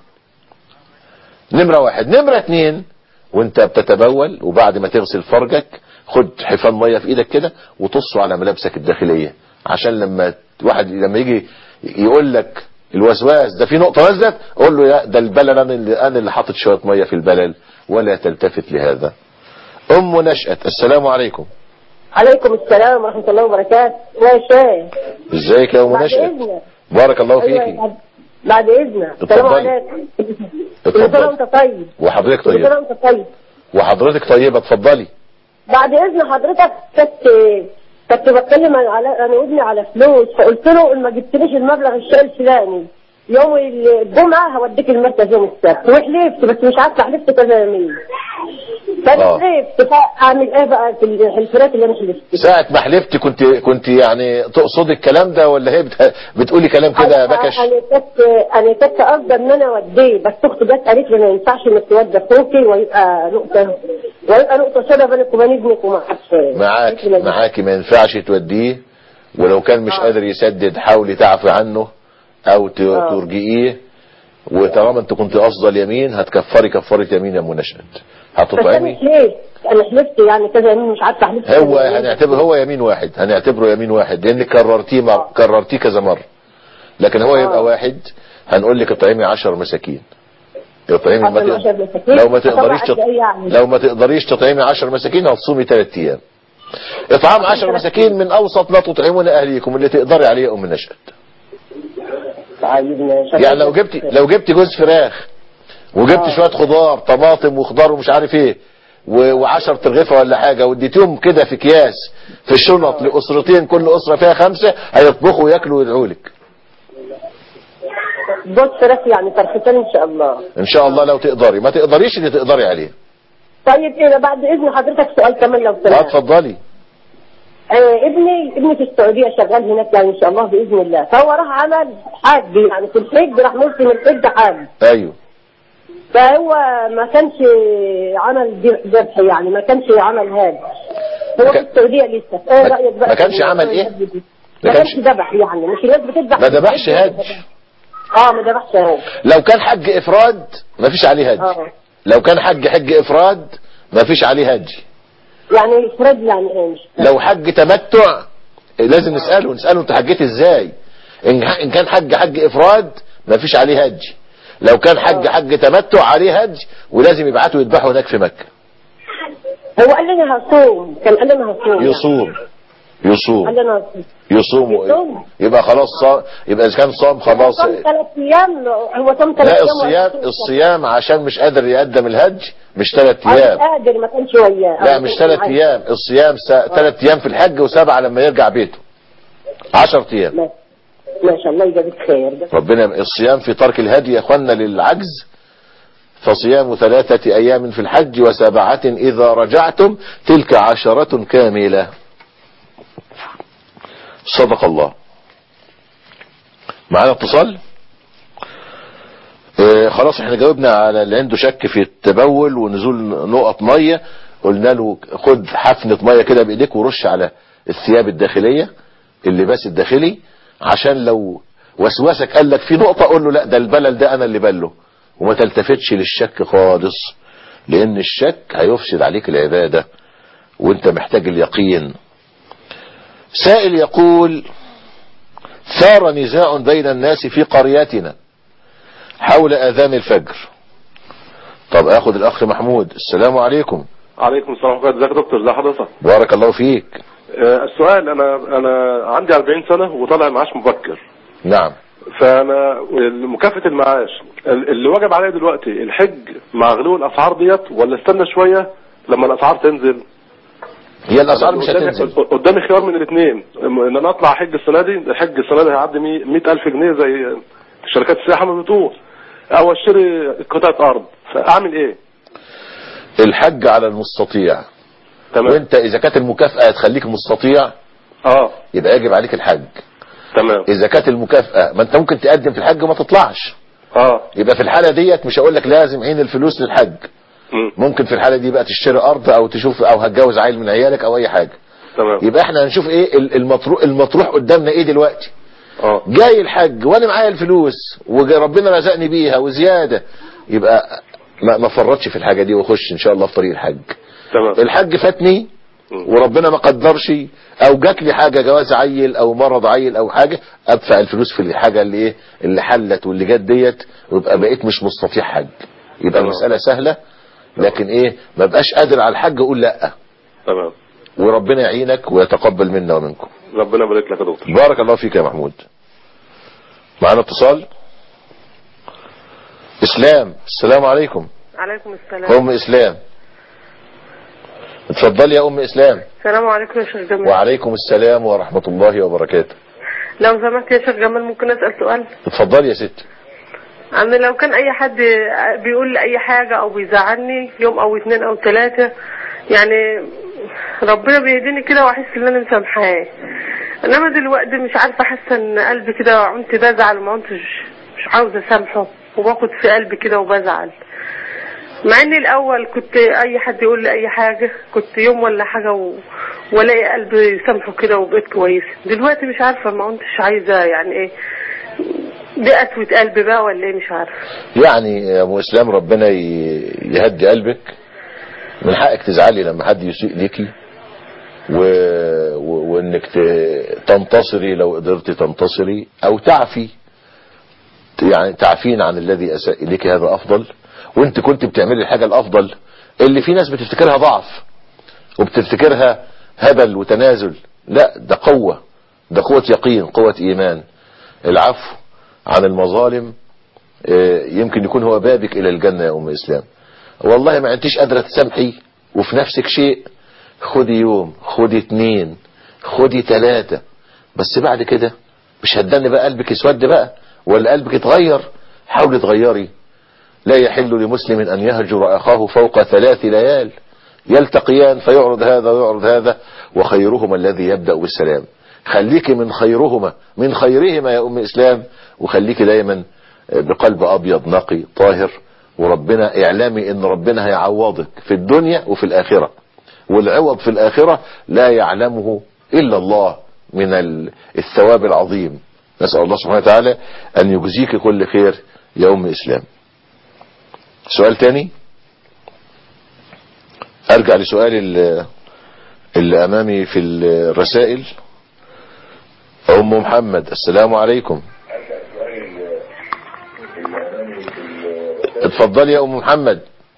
نمرة واحد نمرة اتنين وانت بتتبول وبعد ما تغسل فرجك خد حفان مية في ايدك كده وطصه على ملابسك الداخلية عشان لما واحد لما يجي يقول لك الوسواس ده في نقطة نزلت قول له يا ده البلل انا اللي انا اللي حاطط شوية مية في البلل ولا تلتفت لهذا ام نشأت السلام عليكم عليكم السلام ورحمة الله وبركاته يا شيخ ازيك يا ام بعد نشأت إذنك بارك الله أيوة، فيكي بعد- بعد إذنك اتفضلي. السلام عليكم كل سنة اتفضلي وأنت طيب وحضرتك كل سنة طيبة وأنت طيب وحضرتك طيبة اتفضلي بعد إذن حضرتك كنت كنت بتكلم على أنا ابني على فلوس فقلت له إن ما جبتليش المبلغ الشيء الفلاني يوم الجمعة هوديك المركز يوم السبت وحلفت بس مش عارفة حلفت كذا يمين فأنا آه. حلفت فأعمل إيه بقى في الحلفات اللي أنا حلفت ساعة ما حلفتي كنت كنت يعني تقصد الكلام ده ولا هي بت- بتقولي كلام كده بكش انا كنت انا كنت قصدي ان انا اوديه بس اختي جت قالت لي ما ينفعش انك تودي اخوكي ويبقى نقطه ويبقى نقطه سودا بينك وبين ابنك وما اعرفش معاك قالت لي ما معاكي ما ينفعش توديه ولو كان مش قادر يسدد حاولي تعفي عنه او ت- آه. ترجئيه وطالما انت كنت قصد اليمين هتكفري كفارة يمين يا منشأت بس انا هتطعمي حلفت انا حلفت يعني كذا يمين مش عارفه حلفت هو كذا يمين. هنعتبر هو يمين واحد هنعتبره يمين واحد لانك كررتيه مر... كررتيه كذا مرة لكن هو يبقى آه. واحد هنقول لك اطعمي 10 مساكين اطعمي ما أطعم تقدر- 10 مساكين. لو ما طبعا تقدريش قد تط... إيه يعني؟ لو ما تقدريش تطعمي 10 مساكين هتصومي 3 ايام اطعام 10 مساكين من اوسط ما تطعمون اهليكم اللي تقدري عليه يا ام نشأت عايزنا إن شاء يعني الله. لو جبتي لو جبتي جوز فراخ وجبت آه. شويه خضار طماطم وخضار ومش عارف ايه و- وعشر ترغيفه ولا حاجه واديتيهم كده في اكياس في الشنط لاسرتين كل اسره فيها خمسه هيطبخوا وياكلوا ويدعوا لك بص راسي يعني فرختين ان شاء الله ان شاء الله لو تقدري ما تقدريش اللي تقدري عليه طيب ايه بعد اذن حضرتك سؤال كمان لو اه سمحت اتفضلي آه ابني ابني في السعوديه شغال هناك يعني ان شاء الله باذن الله فهو راح عمل حج يعني في الحج راح موسم الحج حج ايوه فهو ما كانش عمل ذبح يعني ما كانش عمل هذا هو ما في كان- السعوديه لسه ايه ما- رايك بقى ما كانش في عمل الموضوع إيه؟ الهدي دي؟ ما ما كانش- كانش ذبح يعني مش الناس بتذبح ما ذبحش هج اه ما ذبحش هج لو كان حج افراد ما فيش عليه هج اه لو كان حج حج افراد ما فيش عليه هج يعني افراد يعني ايه مش فاهم. لو حج تمتع لازم نساله نساله انت حجيت ازاي ان ان كان حج حج افراد ما فيش عليه هج لو كان حج حج تمتع عليه هج ولازم يبعتوا يذبحوا هناك في مكه هو قال لنا هصوم كان قال لنا هصوم يصوم يصوم قال لنا هصوم يصوم يصوم. يبقى خلاص صام يبقى اذا كان صام خلاص صام ثلاث ايام هو صام ثلاث لا ايام الصيام وقال- الصيام عشان مش قادر يقدم الهج مش ثلاث عايز ايام قادر ما كانش وياه لا مش ثلاث ايام الصيام ثلاث ايام في الحج وسبعه لما يرجع بيته عشر ايام ما ما شاء الله يجازيك خير ده ربنا الصيام في ترك الهدي يا اخوانا للعجز فصيام ثلاثة أيام في الحج وسبعة إذا رجعتم تلك عشرة كاملة صدق الله معنا اتصال آه خلاص احنا جاوبنا على اللي عنده شك في التبول ونزول نقط مية قلنا له خد حفنة مية كده بإيديك ورش على الثياب الداخلية اللباس الداخلي عشان لو وسوسك قال لك في نقطة قول له لا ده البلل ده انا اللي بله وما تلتفتش للشك خالص لان الشك هيفسد عليك العبادة وانت محتاج اليقين سائل يقول ثار نزاع بين الناس في قريتنا حول اذان الفجر طب اخد الاخ محمود السلام عليكم عليكم السلام ورحمة الله ازيك يا دكتور ازي حضرتك بارك الله فيك آه، السؤال انا انا عندي 40 سنة وطالع معاش مبكر نعم فانا مكافأة المعاش ال- اللي واجب عليا دلوقتي الحج مع غلو الاسعار ديت ولا استنى شوية لما الاسعار تنزل هي الاسعار مش قدامي- هتنزل قدامي خيار من الاثنين ان انا اطلع حج السنة دي الحج السنة دي هيعدي 100000 جنيه زي شركات السياحة ما بتقول او اشتري قطعة ارض فاعمل ايه الحج على المستطيع تمام وانت اذا كانت المكافأة هتخليك مستطيع اه يبقى يجب عليك الحج تمام اذا كانت المكافأة ما انت ممكن تقدم في الحج وما تطلعش اه يبقى في الحالة ديت مش هقول لك لازم عين الفلوس للحج مم. ممكن في الحالة دي بقى تشتري ارض او تشوف او هتجوز عيل من عيالك او اي حاجة تمام يبقى احنا هنشوف ايه ال- المطروح المطروح قدامنا ايه دلوقتي اه جاي الحج وانا معايا الفلوس وربنا رزقني بيها وزيادة يبقى ما ما فرطش في الحاجة دي واخش ان شاء الله في طريق الحج تمام الحج فاتني وربنا ما قدرش او جات لي حاجه جواز عيل او مرض عيل او حاجه ادفع الفلوس في الحاجه اللي ايه اللي حلت واللي جت ديت ويبقى بقيت مش مستطيع حج يبقى تمام. المساله سهله لكن ايه ما بقاش قادر على الحج اقول لا تمام وربنا يعينك ويتقبل منا ومنكم ربنا يبارك لك يا دكتور بارك الله فيك يا محمود معنا اتصال اسلام السلام عليكم عليكم السلام ام اسلام اتفضلي يا ام اسلام السلام عليكم يا شيخ جمال وعليكم السلام ورحمه الله وبركاته لو سمحت يا شيخ جمال ممكن اسال سؤال اتفضلي يا ست عن لو كان اي حد بيقول لي اي حاجه او بيزعلني يوم او اتنين او تلاته يعني ربنا بيهديني كده واحس ان انا مسامحاه انما دلوقتي مش عارفه حاسه ان قلبي كده عنت بزعل وما عنتش مش عاوزه اسامحه وباخد في قلبي كده وبزعل مع اني الاول كنت اي حد يقول لي اي حاجه كنت يوم ولا حاجه و... والاقي قلبي سامحه كده وبقيت كويسه دلوقتي مش عارفه ما كنتش عايزه يعني ايه دي قسوه قلبي بقى ولا ايه مش عارفه يعني يا ابو اسلام ربنا ي- يهدي قلبك من حقك تزعلي لما حد يسيء ليكي و... و... وانك ت... تنتصري لو قدرت تنتصري او تعفي يعني تعفين عن الذي اساء اليك هذا افضل وانت كنت بتعملي الحاجه الافضل اللي في ناس بتفتكرها ضعف وبتفتكرها هبل وتنازل لا ده قوه ده قوه يقين قوه ايمان العفو عن المظالم آه، يمكن يكون هو بابك الى الجنة يا ام اسلام والله ما انتش قادرة تسامحي وفي نفسك شيء خدي يوم خدي اتنين خدي تلاتة بس بعد كده مش هتدن بقى قلبك يسود بقى ولا قلبك اتغير حاولي تغيري لا يحل لمسلم أن يهجر أخاه فوق ثلاث ليال يلتقيان فيعرض هذا ويعرض هذا وخيرهما الذي يبدأ بالسلام خليك من خيرهما من خيرهما يا أم إسلام وخليك دايما بقلب أبيض نقي طاهر وربنا اعلامي ان ربنا هيعوضك في الدنيا وفي الآخرة والعوض في الآخرة لا يعلمه إلا الله من الثواب العظيم نسأل الله سبحانه وتعالى أن يجزيك كل خير يا أم إسلام سؤال تاني أرجع لسؤال اللي, اللي أمامي في الرسائل أم محمد السلام عليكم اتفضلي يا أم محمد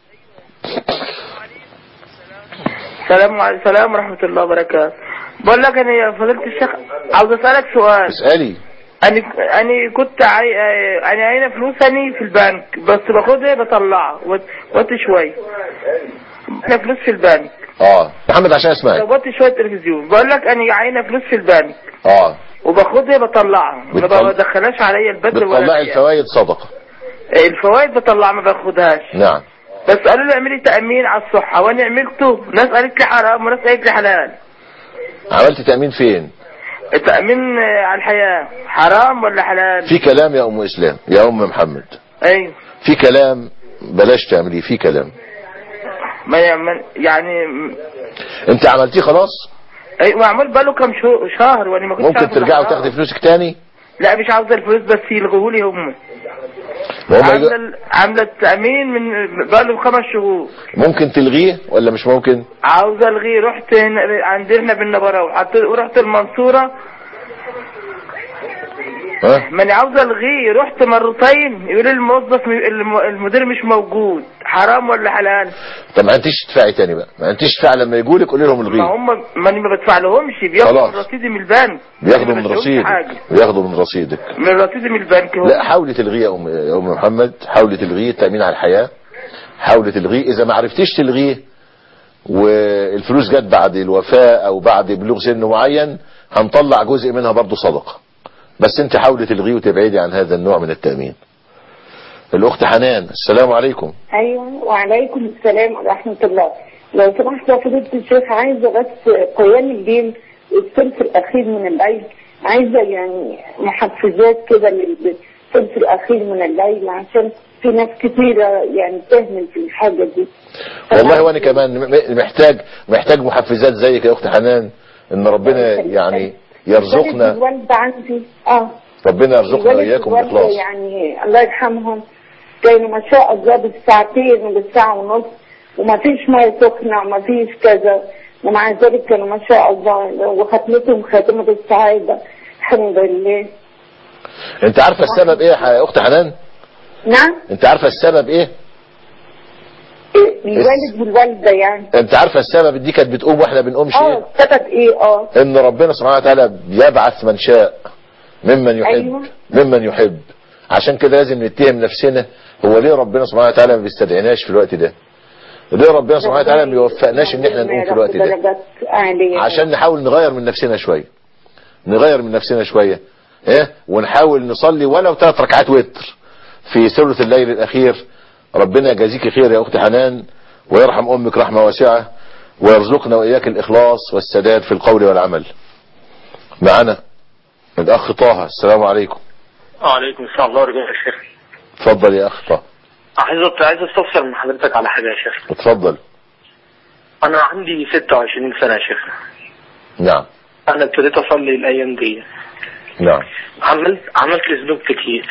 السلام عليكم السلام ورحمة الله وبركاته بقول لك انا يا فضيلة الشيخ عاوز اسألك سؤال اسألي انا انا كنت عاي... انا عاينه فلوس اني في البنك بس باخدها بطلعها وقت وقت شوي انا فلوس في البنك اه محمد عشان اسمعك وقت شويه تلفزيون بقول لك انا عاينه فلوس في البنك اه وباخدها بطلعها ما بتطل- بدخلهاش عليا البدل ولا بتطلعي الشيء. الفوائد صدقة الفوائد بطلعها ما باخدهاش نعم بس قالوا لي اعملي تأمين على الصحة وانا عملته ناس قالت لي حرام وناس قالت لي حلال عملت تأمين فين التأمين آه، على الحياة حرام ولا حلال في كلام يا أم إسلام يا أم محمد ايوه في كلام بلاش تعمليه في كلام ما يعمل يعني انت عملتيه خلاص ايوه معمول بقاله كام شو- شهر وانا ما كنتش ممكن عارف ترجعي الحرام. وتاخدي فلوسك تاني لا مش عاوز الفلوس بس يلغوه لي هم وهم عامله يج- ال- عامله التأمين من بقاله خمس شهور ممكن تلغيه ولا مش ممكن عاوز الغيه رحت هنا عندنا بالنبره وحط- ورحت المنصوره ها ما انا عاوز الغيه رحت مرتين يقول لي الموظف م- الم- المدير مش موجود حرام ولا حلال طب ما انتش تدفعي تاني بقى ما انتش تدفعي لما يجوا لك قولي لهم ما الغيه هم ما انا ما بدفع لهمش بياخدوا خلاص. من رصيدي من البنك بياخدوا ما من بدفعهمش رصيدك حاجة. بياخدوا من رصيدك من رصيدي من البنك هو لا حاولي تلغيه يا ام يا ام محمد حاولي تلغيه التامين على الحياه حاولي تلغيه اذا ما عرفتيش تلغيه والفلوس جت بعد الوفاه او بعد بلوغ سن معين هنطلع جزء منها برضه صدقه بس انت حاولي تلغيه وتبعدي عن هذا النوع من التامين الاخت حنان السلام عليكم ايوه وعليكم السلام ورحمه الله لو سمحت يا فضيله الشيخ عايزه بس قيام الليل الثلث الاخير من الليل عايزه يعني محفزات كده للثلث الاخير من الليل عشان في ناس كتيره يعني تهمل في الحاجه دي والله وانا كمان م- محتاج محتاج محفزات زيك يا اخت حنان ان ربنا يعني يرزقنا والد الوالده عندي اه ربنا يرزقنا الوالد واياكم والوالدة باخلاص يعني الله يرحمهم كانوا ما شاء الله بالساعتين وبالساعة ونص وما فيش مية سخنة وما فيش كذا ومع ذلك كانوا ما شاء الله وختمتهم خاتمة السعادة الحمد لله انت عارفه السبب ايه يا اخت حنان نعم انت عارفه السبب ايه الوالد والوالدة يعني انت عارفه السبب دي كانت بتقوم واحنا بنقومش ايه اه سبب ايه اه ان ربنا سبحانه وتعالى بيبعث من شاء ممن يحب أيوة. ممن يحب عشان كده لازم نتهم نفسنا هو ليه ربنا سبحانه وتعالى ما بيستدعيناش في الوقت ده ليه ربنا سبحانه وتعالى ما بيوفقناش ان احنا نقوم في الوقت ده درجات عالية عشان نحاول نغير من نفسنا شويه نغير من نفسنا شويه ايه ونحاول نصلي ولو ثلاث ركعات وتر في ثلث الليل الاخير ربنا يجازيك خير يا اختي حنان ويرحم امك رحمه واسعه ويرزقنا واياك الاخلاص والسداد في القول والعمل معنا الاخ طه السلام عليكم وعليكم السلام الله ورحمة يا شيخ اتفضل يا اخ طه عايز عايز استفسر من حضرتك على حاجة يا شيخ اتفضل أنا عندي 26 سنة يا شيخ نعم أنا ابتديت أصلي الأيام دي نعم عملت عملت ذنوب كتير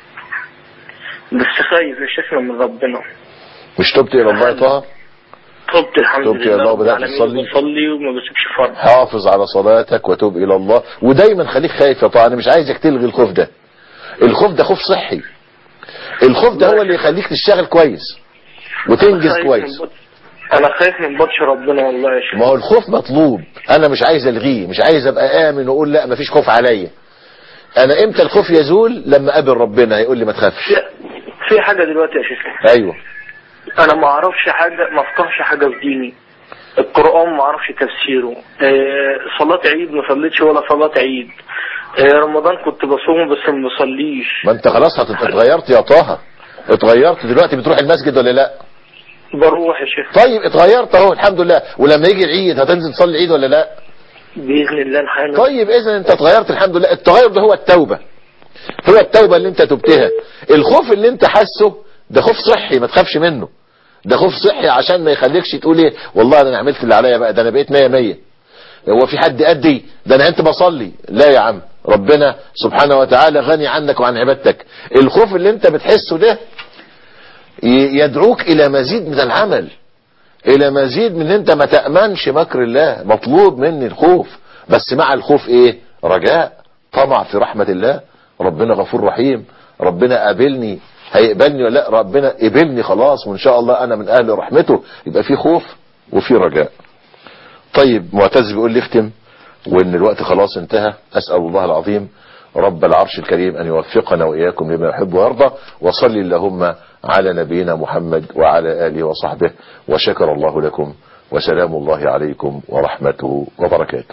بس خايف يا شيخنا من ربنا مش تبت الى الله يا طه تبت الحمد تبت إلى لله الله وبدأت رب العالمين تصلي؟ بصلي وما بسيبش فرض حافظ على صلاتك وتوب الى الله ودايما خليك خايف يا طه انا مش عايزك تلغي الخوف ده الخوف ده خوف صحي الخوف ده هو اللي يخليك تشتغل كويس وتنجز خايف كويس من بط- أنا خايف من بطش ربنا والله يا شيخ ما هو الخوف مطلوب انا مش عايز الغيه مش عايز ابقى امن واقول لا مفيش خوف عليا انا امتى الخوف يزول لما اقابل ربنا هيقول لي ما تخافش في حاجة دلوقتي يا شيخ ايوه أنا ما أعرفش حاجة ما أفقهش حاجة في ديني القرآن ما اعرفش تفسيره آه، صلاة عيد ما صليتش ولا صلاة عيد آه، رمضان كنت بصوم بس ما بصليش ما انت خلاص هت- اتغيرت يا طه اتغيرت دلوقتي بتروح المسجد ولا لا بروح يا شيخ طيب اتغيرت اهو الحمد لله ولما يجي العيد هتنزل تصلي العيد ولا لا بإذن الله الحين طيب اذا انت اتغيرت الحمد لله التغير ده هو التوبة هو التوبة اللي انت تبتها الخوف اللي انت حاسه ده خوف صحي ما تخافش منه ده خوف صحي عشان ما يخليكش تقول ايه والله ده انا عملت اللي عليا بقى ده انا بقيت مية مية هو في حد قدي ده انا انت بصلي لا يا عم ربنا سبحانه وتعالى غني عنك وعن عبادتك الخوف اللي انت بتحسه ده ي- يدعوك الى مزيد من العمل الى مزيد من ان انت ما تأمنش مكر الله مطلوب مني الخوف بس مع الخوف ايه رجاء طمع في رحمة الله ربنا غفور رحيم ربنا قابلني هيقبلني ولا لا ربنا قبلني خلاص وان شاء الله انا من اهل رحمته يبقى في خوف وفي رجاء طيب معتز بيقول لي اختم وان الوقت خلاص انتهى اسأل الله العظيم رب العرش الكريم ان يوفقنا واياكم لما يحب ويرضى وصل اللهم على نبينا محمد وعلى اله وصحبه وشكر الله لكم وسلام الله عليكم ورحمته وبركاته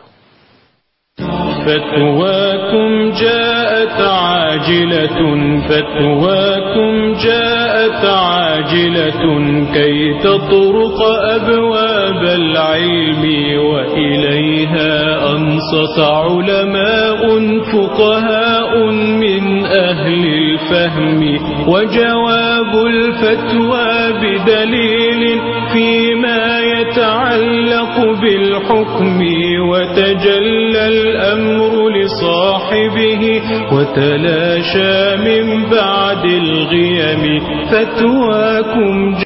فتواكم جاءت عاجلة فتواكم جاءت عاجلة كي تطرق أبواب العلم وإليها أنصت علماء فقهاء من أهل الفهم وجواب الفتوى بدليل فيما يتعلق بالحكم وتجلى الأمر لصاحبه وتلاشى من بعد الغيم فتواكم